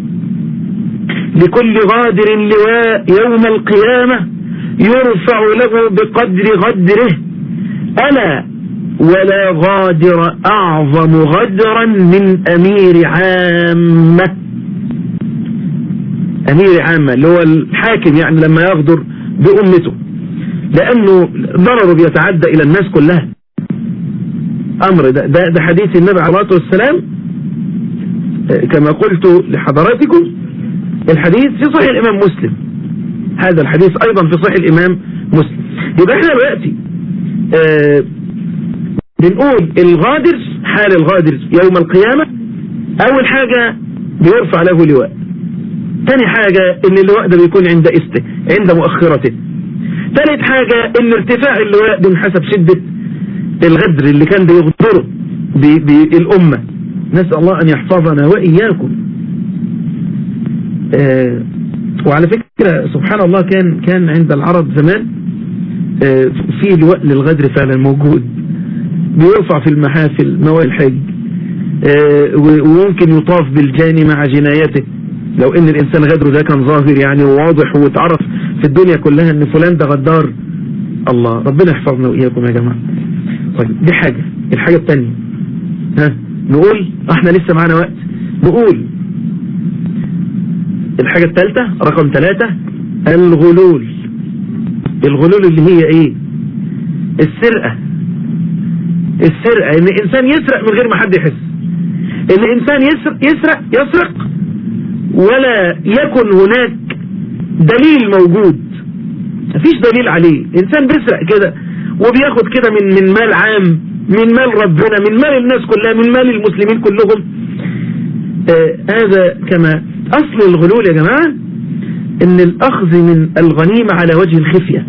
Speaker 4: لكل غادر لواء يوم القيامة يرفع له بقدر غدره ألا ولا غادر أعظم غدرا من أمير عامة أمير عامة اللي هو الحاكم يعني لما يغدر بأمته لأنه ضرره بيتعدى إلى الناس كلها أمر ده, ده, ده حديث النبي عليه الصلاة والسلام كما قلت لحضراتكم الحديث في صحيح الإمام مسلم هذا الحديث أيضا في صحيح الإمام مسلم يبقى احنا دلوقتي آه بنقول الغادر حال الغادر يوم القيامة أول حاجة بيرفع له لواء ثاني حاجة ان اللواء ده بيكون عند استه عند مؤخرته ثالث حاجة ان ارتفاع اللواء ده حسب شدة الغدر اللي كان بيغدره بالأمة نسأل الله أن يحفظنا وإياكم آه وعلى فكرة سبحان الله كان كان عند العرب زمان آه في لواء للغدر فعلا موجود بيرفع في المحافل موال الحج آه وممكن يطاف بالجاني مع جنايته لو ان الانسان غدره ده كان ظاهر يعني وواضح واتعرف في الدنيا كلها ان فلان ده غدار الله ربنا يحفظنا واياكم يا جماعة طيب دي حاجة الحاجة الثانية ها نقول احنا لسه معانا وقت نقول الحاجة الثالثة رقم ثلاثة الغلول الغلول اللي هي ايه السرقة السرقة ان انسان يسرق من غير ما حد يحس ان انسان يسرق يسرق يسرق ولا يكن هناك دليل موجود مفيش دليل عليه انسان بيسرق كده وبياخد كده من من مال عام من مال ربنا من مال الناس كلها من مال المسلمين كلهم آه هذا كما اصل الغلول يا جماعة ان الاخذ من الغنيمة على وجه الخفية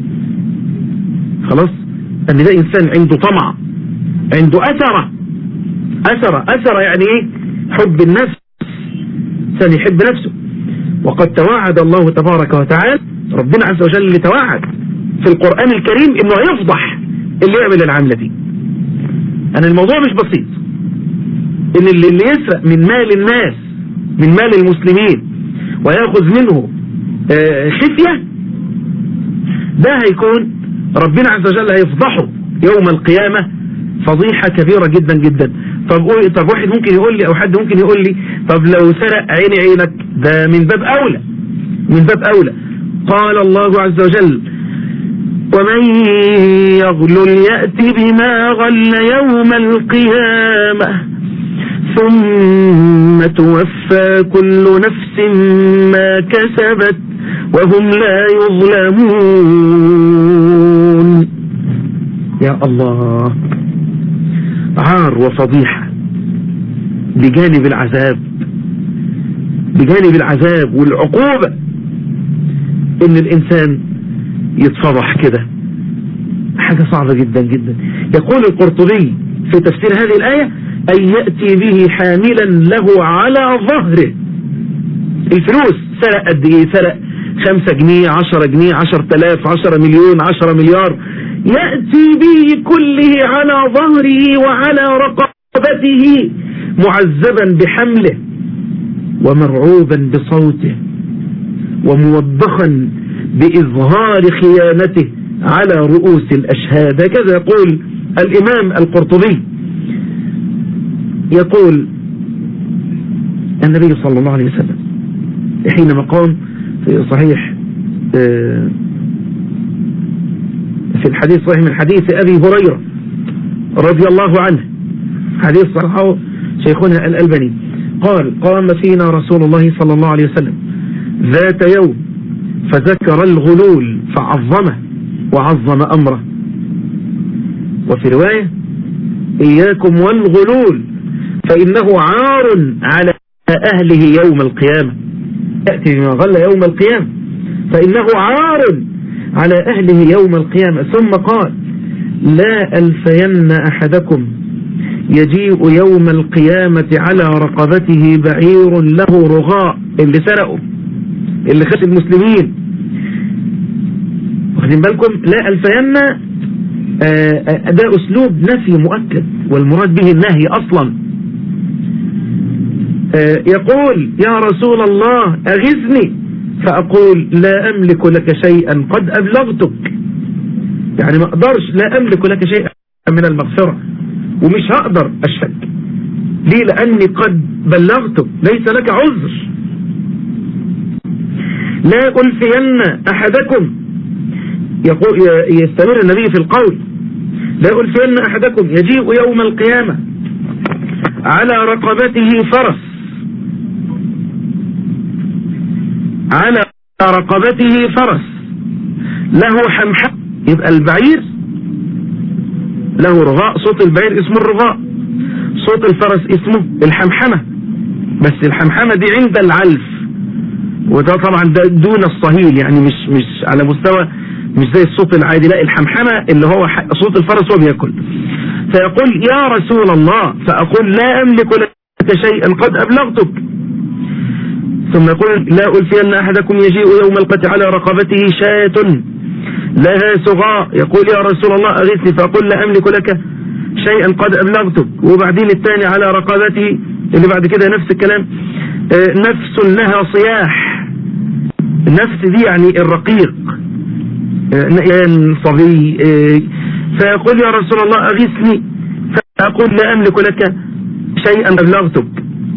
Speaker 4: خلاص ان ده انسان عنده طمع عنده اثرة اثرة اثرة يعني ايه حب النفس انسان يحب نفسه وقد توعد الله تبارك وتعالى ربنا عز وجل اللي توعد في القرآن الكريم انه يفضح اللي يعمل العملة دي انا الموضوع مش بسيط ان اللي, اللي يسرق من مال الناس من مال المسلمين ويأخذ منه آه خفية ده هيكون ربنا عز وجل هيفضحه يوم القيامة فضيحة كبيرة جدا جدا طب طب واحد ممكن يقول لي او حد ممكن يقول لي طب لو سرق عيني عينك ده من باب اولى من باب اولى قال الله عز وجل ومن يغلل يأتي بما غل يوم القيامة ثم توفى كل نفس ما كسبت وهم لا يظلمون يا الله عار وفضيحة بجانب العذاب بجانب العذاب والعقوبة ان الانسان يتفضح كده حاجة صعبة جدا جدا يقول القرطبي في تفسير هذه الآية أن يأتي به حاملا له على ظهره الفلوس سرق قد ايه سرق خمسة جنيه عشرة جنيه عشر تلاف عشرة مليون عشرة مليار يأتي به كله على ظهره وعلى رقبته معذبا بحمله ومرعوبا بصوته وموبخا بإظهار خيانته على رؤوس الأشهاد هكذا يقول الإمام القرطبي يقول النبي صلى الله عليه وسلم حينما قام في صحيح في الحديث صحيح من حديث أبي هريرة رضي الله عنه حديث صححه شيخنا الألبني قال قام فينا رسول الله صلى الله عليه وسلم ذات يوم فذكر الغلول فعظمه وعظم أمره وفي رواية إياكم والغلول فإنه عار على أهله يوم القيامة يأتي بما غل يوم القيامة فإنه عار على أهله يوم القيامة ثم قال لا ألفين أحدكم يجيء يوم القيامة على رقبته بعير له رغاء اللي سرقوا اللي خد المسلمين واخدين بالكم لا ألفين ده أسلوب نفي مؤكد والمراد به النهي أصلا يقول يا رسول الله أغزني فأقول لا أملك لك شيئا قد أبلغتك يعني ما أقدرش لا أملك لك شيئا من المغفرة ومش هقدر أشهد ليه لأني قد بلغتك ليس لك عذر لا ألفين أحدكم يقول يستمر النبي في القول لا ألفين أحدكم يجيء يوم القيامة على رقبته فرس على رقبته فرس له حمحم يبقى البعير له رغاء صوت البعير اسمه الرغاء صوت الفرس اسمه الحمحمة بس الحمحمة دي عند العلف وده طبعا ده دون الصهيل يعني مش مش على مستوى مش زي الصوت العادي لا الحمحمة اللي هو صوت الفرس وهو بياكل فيقول يا رسول الله فأقول لا أملك لك شيئا قد أبلغتك ثم يقول لا ألفين أحدكم يجيء يوم القتل على رقبته شاة لها سغاء يقول يا رسول الله أغثني فأقول لا أملك لك شيئا قد أبلغتك وبعدين الثاني على رقبته اللي بعد كده نفس الكلام نفس لها صياح النفس دي يعني الرقيق يعني صبي فيقول يا رسول الله أغثني فأقول لا أملك لك شيئا أبلغتك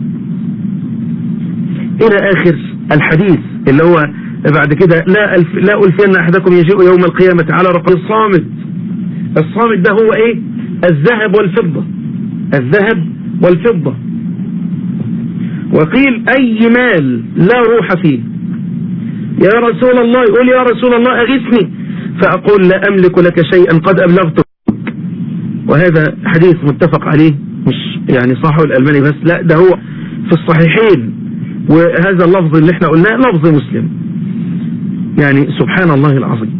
Speaker 4: إلى آخر الحديث اللي هو بعد كده لا ألف لا ألفين أحدكم يجيء يوم القيامة على رقم الصامت الصامت ده هو إيه الذهب والفضة الذهب والفضة وقيل أي مال لا روح فيه يا رسول الله يقول يا رسول الله أغثني فأقول لا أملك لك شيئا قد أبلغتك وهذا حديث متفق عليه مش يعني صحه الألماني بس لا ده هو في الصحيحين وهذا اللفظ اللي احنا قلناه لفظ مسلم يعني سبحان الله العظيم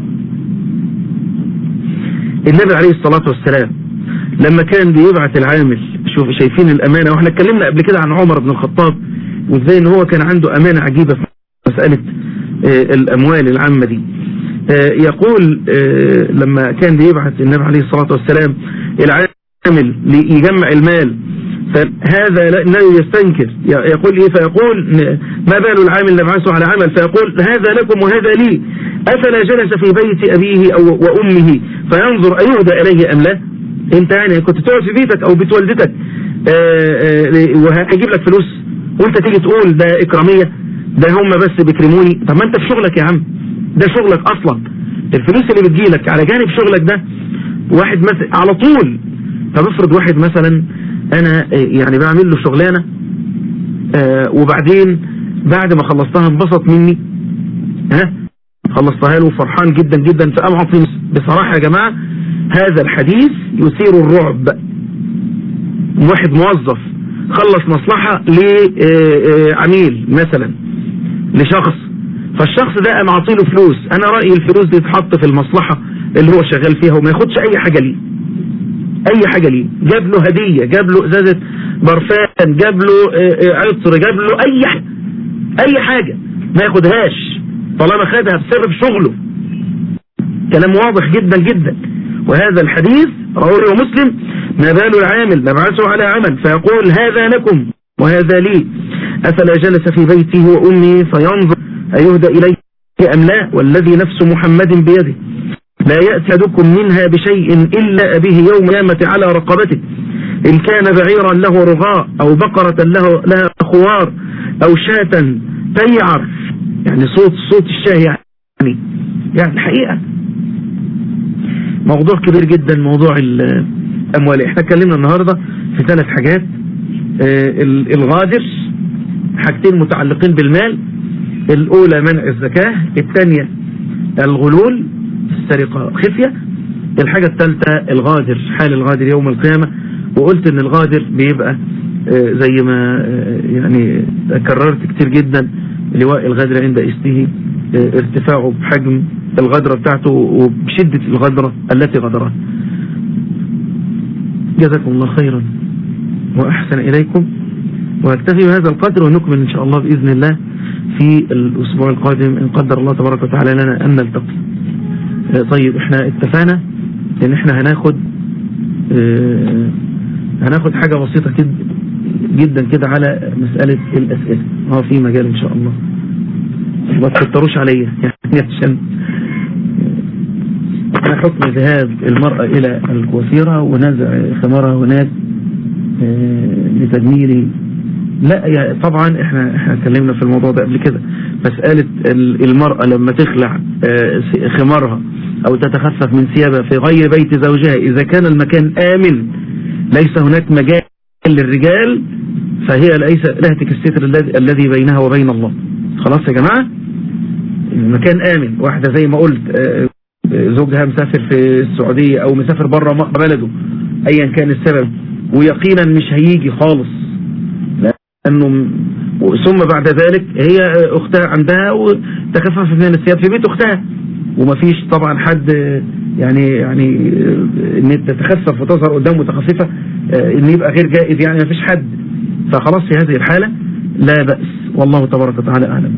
Speaker 4: النبي عليه الصلاة والسلام لما كان بيبعث العامل شوف شايفين الأمانة واحنا اتكلمنا قبل كده عن عمر بن الخطاب وازاي ان هو كان عنده أمانة عجيبة في مسألة الأموال العامة دي يقول لما كان بيبعث النبي عليه الصلاة والسلام العامل ليجمع المال فهذا النبي يستنكر يقول ايه فيقول ما بال العامل نبعثه على عمل فيقول هذا لكم وهذا لي افلا جلس في بيت ابيه او وامه فينظر ايهدى اليه ام لا انت يعني كنت تقعد في بيتك او بيت والدتك وهيجيب لك فلوس وانت تيجي تقول ده اكرامية ده هم بس بيكرموني طب ما انت في شغلك يا عم ده شغلك اصلا الفلوس اللي بتجيلك على جانب شغلك ده واحد مثلا على طول طب افرض واحد مثلا انا يعني بعمل له شغلانة آه وبعدين بعد ما خلصتها انبسط مني ها خلصتها له فرحان جدا جدا فقام عطيني بصراحة يا جماعة هذا الحديث يثير الرعب واحد موظف خلص مصلحة لعميل مثلا لشخص فالشخص ده قام عطيله فلوس انا رأيي الفلوس دي تحط في المصلحة اللي هو شغال فيها وما ياخدش اي حاجة ليه اي حاجة ليه جاب له هدية جاب له ازازة برفان جاب له عطر جاب له اي حاجة اي حاجة ما ياخدهاش طالما خدها بسبب شغله كلام واضح جدا جدا وهذا الحديث رواه مسلم ما بال العامل نبعثه على عمل فيقول هذا لكم وهذا لي أفلا جلس في بيته وأمي فينظر أيهدى إليه أم لا والذي نفس محمد بيده لا يأتي أحدكم منها بشيء إلا به يوم القيامة على رقبته إن كان بعيرا له رغاء أو بقرة له لها خوار أو شاة تيعر يعني صوت صوت الشاه يعني يعني الحقيقة موضوع كبير جدا موضوع الأموال احنا اتكلمنا النهاردة في ثلاث حاجات اه الغادر حاجتين متعلقين بالمال الأولى منع الزكاة الثانية الغلول السرقة خفية الحاجة الثالثة الغادر حال الغادر يوم القيامة وقلت ان الغادر بيبقى اه زي ما اه يعني كررت كتير جدا لواء الغدر عند استه ارتفاعه بحجم الغدرة بتاعته وبشدة الغدرة التي غدرها جزاكم الله خيرا وأحسن إليكم وأكتفي بهذا القدر ونكمل إن شاء الله بإذن الله في الأسبوع القادم إن قدر الله تبارك وتعالى لنا أن نلتقي طيب احنا اتفقنا ان احنا هناخد اه هناخد حاجة بسيطة كده جدا كده على مسألة الأسئلة هو في مجال إن شاء الله ما تكتروش عليا يعني عشان ما حكم ذهاب المرأة إلى الكوافيرة ونزع خمارها هناك لتجميل لا يعني طبعا احنا احنا اتكلمنا في الموضوع ده قبل كده مسألة المرأة لما تخلع خمارها او تتخفف من ثيابها في غير بيت زوجها اذا كان المكان امن ليس هناك مجال للرجال فهي ليس لهتك الستر الذي بينها وبين الله خلاص يا جماعة المكان آمن واحدة زي ما قلت زوجها مسافر في السعودية او مسافر بره بلده ايا كان السبب ويقينا مش هيجي خالص لانه ثم بعد ذلك هي اختها عندها وتخفف من الثياب في بيت اختها ومفيش طبعا حد يعني يعني ان تتخفف وتظهر قدام متخففة ان يبقى غير جائز يعني مفيش حد فخلاص في هذه الحالة لا بأس والله تبارك وتعالى أعلم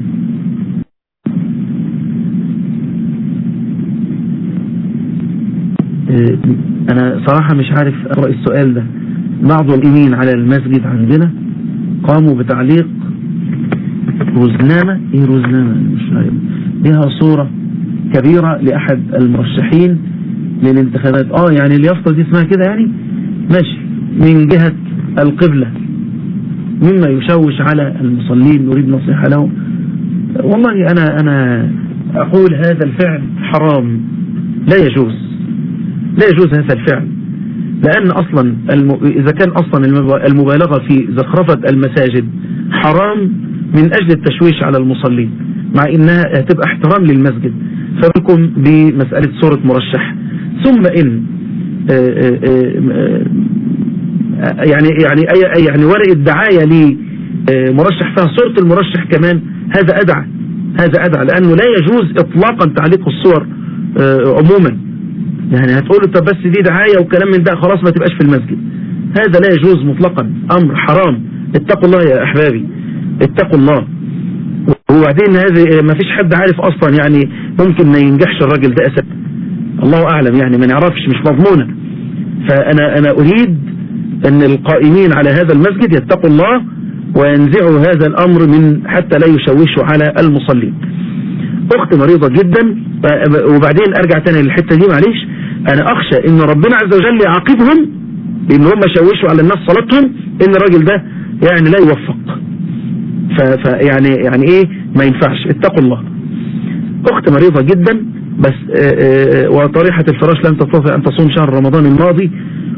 Speaker 4: أنا صراحة مش عارف أقرأ السؤال ده بعض الإمين على المسجد عندنا قاموا بتعليق رزنامة إيه رزنامة مش عارف لها صورة كبيرة لأحد المرشحين للانتخابات اه يعني اليافطة دي اسمها كده يعني ماشي من جهة القبلة مما يشوش على المصلين نريد نصيحة لهم والله أنا أنا أقول هذا الفعل حرام لا يجوز لا يجوز هذا الفعل لأن أصلا الم... إذا كان أصلا المبالغة في زخرفة المساجد حرام من أجل التشويش على المصلين مع إنها هتبقى احترام للمسجد فبكم بمسألة صورة مرشح ثم إن آآ آآ يعني يعني أي يعني ورقة دعاية لمرشح فيها صورة المرشح كمان هذا أدعى هذا أدعى لأنه لا يجوز إطلاقا تعليق الصور عموما يعني هتقول طب بس دي دعاية وكلام من ده خلاص ما تبقاش في المسجد هذا لا يجوز مطلقا أمر حرام اتقوا الله يا أحبابي اتقوا الله وبعدين هذه ما فيش حد عارف أصلا يعني ممكن ما ينجحش الراجل ده أسد الله أعلم يعني ما نعرفش مش مضمونة فأنا أنا أريد أن القائمين على هذا المسجد يتقوا الله وينزعوا هذا الأمر من حتى لا يشوشوا على المصلين أخت مريضة جدا وبعدين أرجع تاني للحتة دي معلش أنا أخشى أن ربنا عز وجل يعاقبهم بأن هم شوشوا على الناس صلاتهم أن الراجل ده يعني لا يوفق فيعني يعني إيه ما ينفعش اتقوا الله أخت مريضة جدا بس وطريحة الفراش لم تستطع أن تصوم شهر رمضان الماضي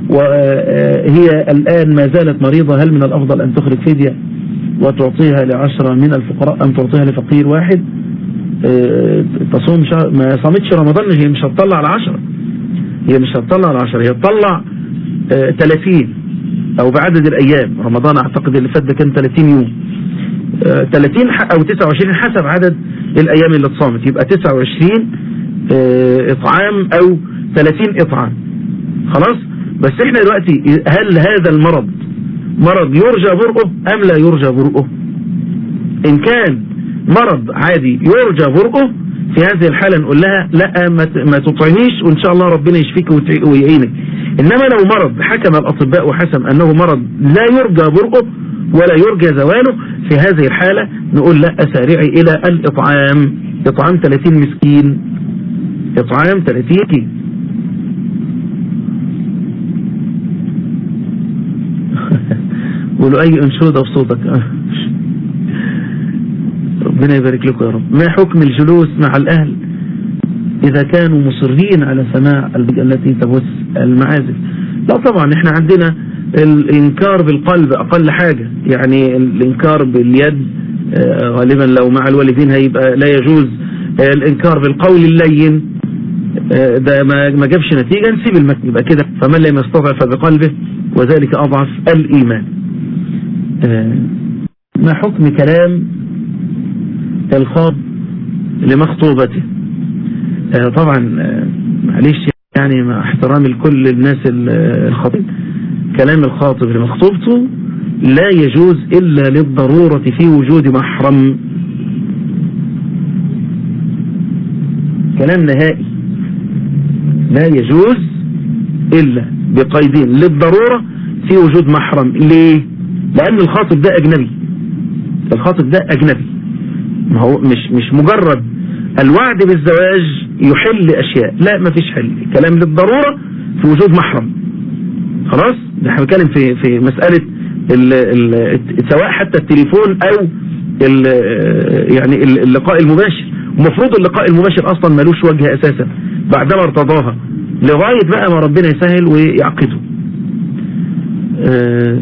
Speaker 4: وهي الآن ما زالت مريضة هل من الأفضل أن تخرج فدية وتعطيها لعشرة من الفقراء أم تعطيها لفقير واحد تصوم شهر ما صامتش رمضان هي مش هتطلع على عشرة هي مش هتطلع على عشرة هي هتطلع 30 أو بعدد الأيام رمضان أعتقد اللي فات ده كان 30 يوم 30 أو 29 حسب عدد الأيام اللي اتصامت يبقى 29 إطعام أو 30 إطعام خلاص بس احنا دلوقتي هل هذا المرض مرض يرجى برؤه أم لا يرجى برؤه إن كان مرض عادي يرجى برؤه في هذه الحالة نقول لها لا ما تطعميش وإن شاء الله ربنا يشفيك ويعينك إنما لو مرض حكم الأطباء وحسم أنه مرض لا يرجى برؤه ولا يرجى زواله في هذه الحالة نقول لا أسارعي إلى الإطعام إطعام 30 مسكين إطعام 30 مسكين قولوا أي أنشودة بصوتك ربنا يبارك لكم يا رب ما حكم الجلوس مع الأهل إذا كانوا مصرين على سماع التي تبث المعازف لا طبعا احنا عندنا الإنكار بالقلب أقل حاجة يعني الإنكار باليد غالبا لو مع الوالدين هيبقى لا يجوز الإنكار بالقول اللين ده ما جابش نتيجة نسيب المتن يبقى كده فمن لم يستطع فبقلبه وذلك أضعف الإيمان ما حكم كلام الخاض لمخطوبته طبعا معلش يعني مع احترام لكل الناس الخطيب كلام الخاطب لمخطوبته لا يجوز إلا للضرورة في وجود محرم كلام نهائي لا يجوز إلا بقيدين للضرورة في وجود محرم ليه لأن الخاطب ده أجنبي الخاطب ده أجنبي ما هو مش مش مجرد الوعد بالزواج يحل أشياء لا ما فيش حل كلام للضرورة في وجود محرم خلاص ده احنا بنتكلم في في مسألة ال ال سواء حتى التليفون أو ال يعني اللقاء المباشر ومفروض اللقاء المباشر أصلا ملوش وجه أساسا بعدما ارتضاها لغاية بقى ما ربنا يسهل ويعقده أه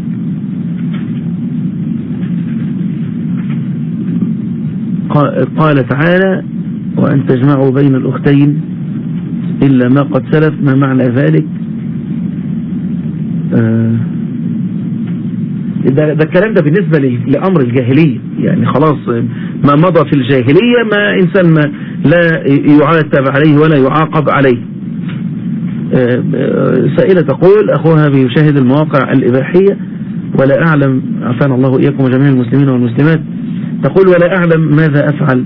Speaker 4: قال تعالى وأن تجمعوا بين الأختين إلا ما قد سلف ما معنى ذلك آه ده, ده الكلام ده بالنسبة لأمر الجاهلية يعني خلاص ما مضى في الجاهلية ما إنسان ما لا يعاتب عليه ولا يعاقب عليه آه سائلة تقول أخوها بيشاهد المواقع الإباحية ولا أعلم عفان الله إياكم وجميع المسلمين والمسلمات تقول ولا أعلم ماذا أفعل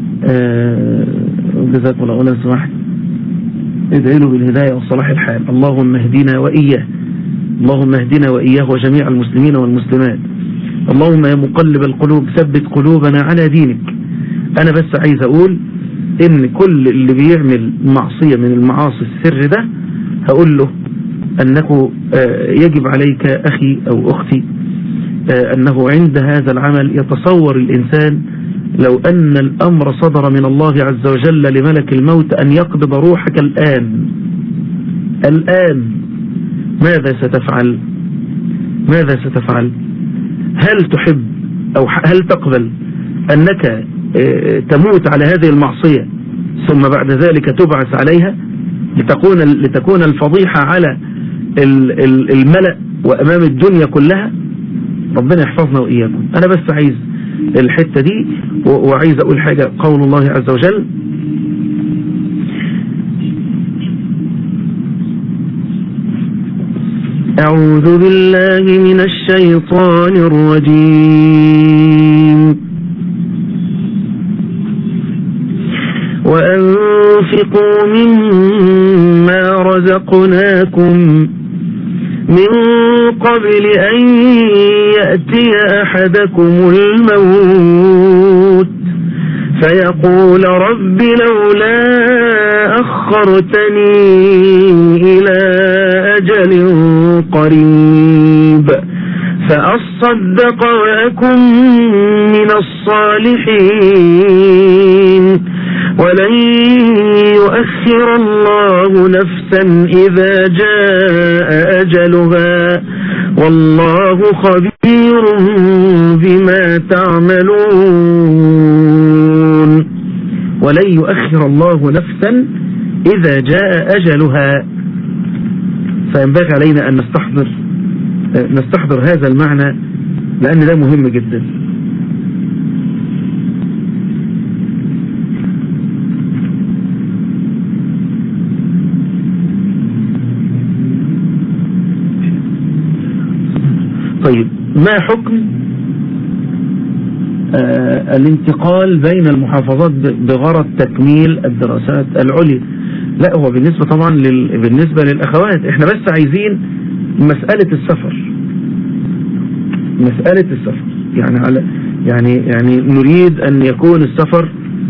Speaker 4: جزاكم الله أولا سمحت ادعي له بالهداية وصلاح الحال اللهم اهدنا وإياه اللهم اهدنا وإياه وجميع المسلمين والمسلمات اللهم يا مقلب القلوب ثبت قلوبنا على دينك أنا بس عايز أقول ان كل اللي بيعمل معصية من المعاصي السر ده هقول له انه آه، يجب عليك اخي او اختي آه، انه عند هذا العمل يتصور الانسان لو ان الامر صدر من الله عز وجل لملك الموت ان يقبض روحك الان الان ماذا ستفعل ماذا ستفعل هل تحب او هل تقبل انك آه، تموت على هذه المعصية ثم بعد ذلك تبعث عليها لتكون لتكون الفضيحة على الملأ وأمام الدنيا كلها ربنا يحفظنا وإياكم أنا بس عايز الحتة دي وعايز أقول حاجة قول الله عز وجل أعوذ بالله من الشيطان الرجيم وأنفقوا مما رزقناكم من قبل أن يأتي أحدكم الموت فيقول رب لولا أخرتني إلى أجل قريب فأصدق وأكن من الصالحين ولن يؤخر الله نفسا إذا جاء أجلها والله خبير بما تعملون ولن يؤخر الله نفسا إذا جاء أجلها فينبغي علينا أن نستحضر نستحضر هذا المعنى لأن ده مهم جدا طيب ما حكم آه الانتقال بين المحافظات بغرض تكميل الدراسات العليا لا هو بالنسبة طبعا لل... بالنسبة للأخوات احنا بس عايزين مسألة السفر مسألة السفر يعني على يعني يعني نريد أن يكون السفر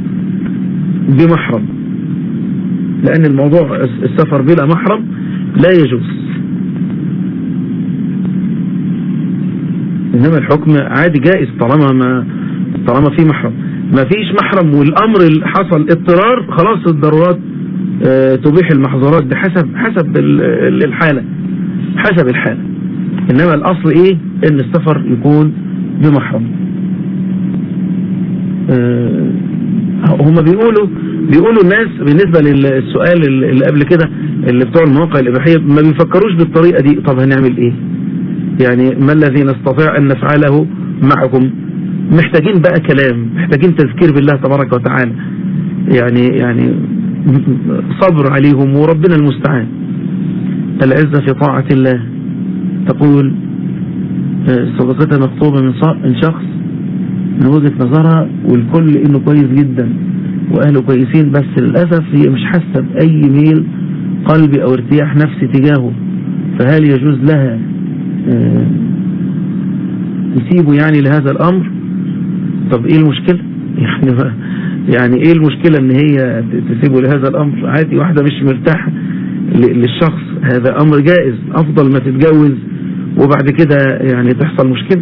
Speaker 4: بمحرم لأن الموضوع السفر بلا محرم لا يجوز إنما الحكم عادي جائز طالما ما طالما في محرم ما فيش محرم والأمر حصل اضطرار خلاص الضرورات اه تبيح المحظورات بحسب حسب الحالة حسب الحالة إنما الأصل إيه إن السفر يكون بمحرم اه هم بيقولوا بيقولوا الناس بالنسبة للسؤال اللي قبل كده اللي بتوع المواقع الإباحية ما بيفكروش بالطريقة دي طب هنعمل إيه يعني ما الذي نستطيع أن نفعله معكم محتاجين بقى كلام محتاجين تذكير بالله تبارك وتعالى يعني يعني صبر عليهم وربنا المستعان العزة في طاعة الله تقول صدقتها مخطوبة من شخص من وجهة نظرها والكل انه كويس جدا واهله كويسين بس للأسف هي مش حاسة بأي ميل قلبي او ارتياح نفسي تجاهه فهل يجوز لها تسيبه يعني لهذا الامر طب ايه المشكلة يعني يعني ايه المشكلة ان هي تسيبه لهذا الامر عادي واحدة مش مرتاحة للشخص هذا امر جائز افضل ما تتجوز وبعد كده يعني تحصل مشكلة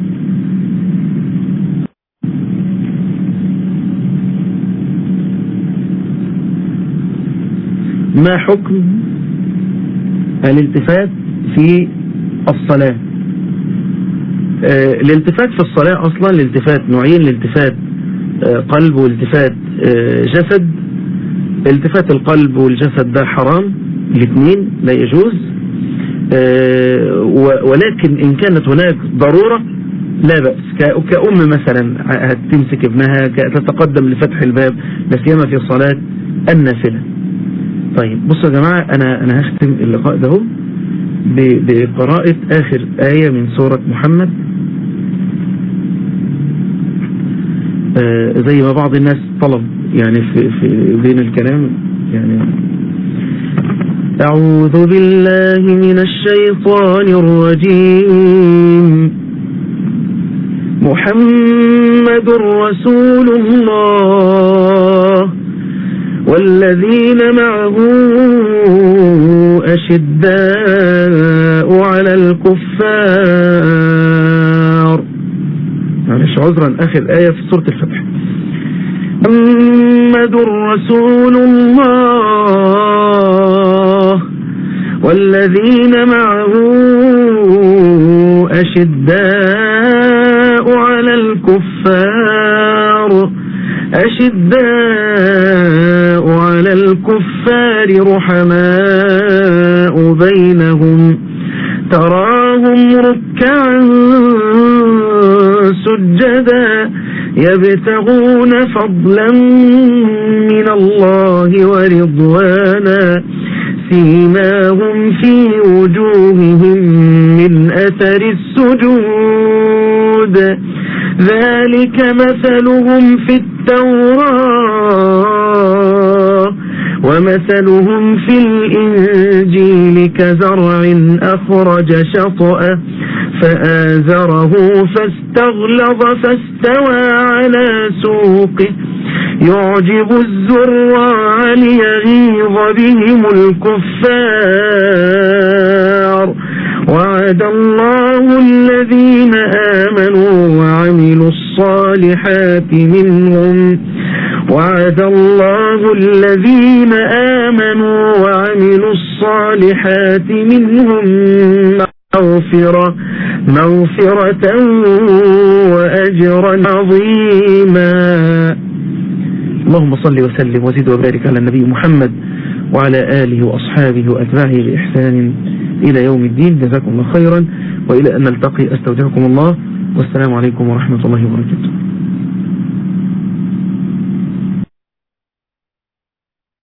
Speaker 4: ما حكم الالتفات في الصلاة آه الالتفات في الصلاة اصلا الالتفات نوعين الالتفات آه قلب والتفات آه جسد التفات القلب والجسد ده حرام الاثنين لا يجوز ولكن ان كانت هناك ضرورة لا بأس كأم مثلا هتمسك ابنها تتقدم لفتح الباب لا سيما في صلاة النافلة طيب بصوا يا جماعة انا انا هختم اللقاء ده بقراءة آخر آية من سورة محمد آه زي ما بعض الناس طلب يعني في, في بين الكلام يعني أعوذ بالله من الشيطان الرجيم محمد رسول الله والذين معه أشداء على الكفار معلش عذرا آخر آية في سورة الفتح محمد رسول الله والذين معه أشداء على الكفار أشداء على الكفار رحماء بينهم تراهم ركعا سجدا يبتغون فضلا من الله ورضوانا سيماهم في وجوههم من أثر السجود ذلك مثلهم في التوراة ومثلهم في الإنجيل كزرع أخرج شطأه فآزره فاستغلظ فاستوى على سوقه يعجب الزراع ليغيظ بهم الكفار وعد الله الذين آمنوا وعملوا الصالحات منهم وعد الله الذين آمنوا وعملوا الصالحات منهم مغفرة مغفرة وأجرا عظيما اللهم صل وسلم وزد وبارك على النبي محمد وعلى آله وأصحابه وأتباعه بإحسان إلى يوم الدين جزاكم الله خيرا وإلى أن نلتقي أستودعكم الله والسلام عليكم ورحمة الله وبركاته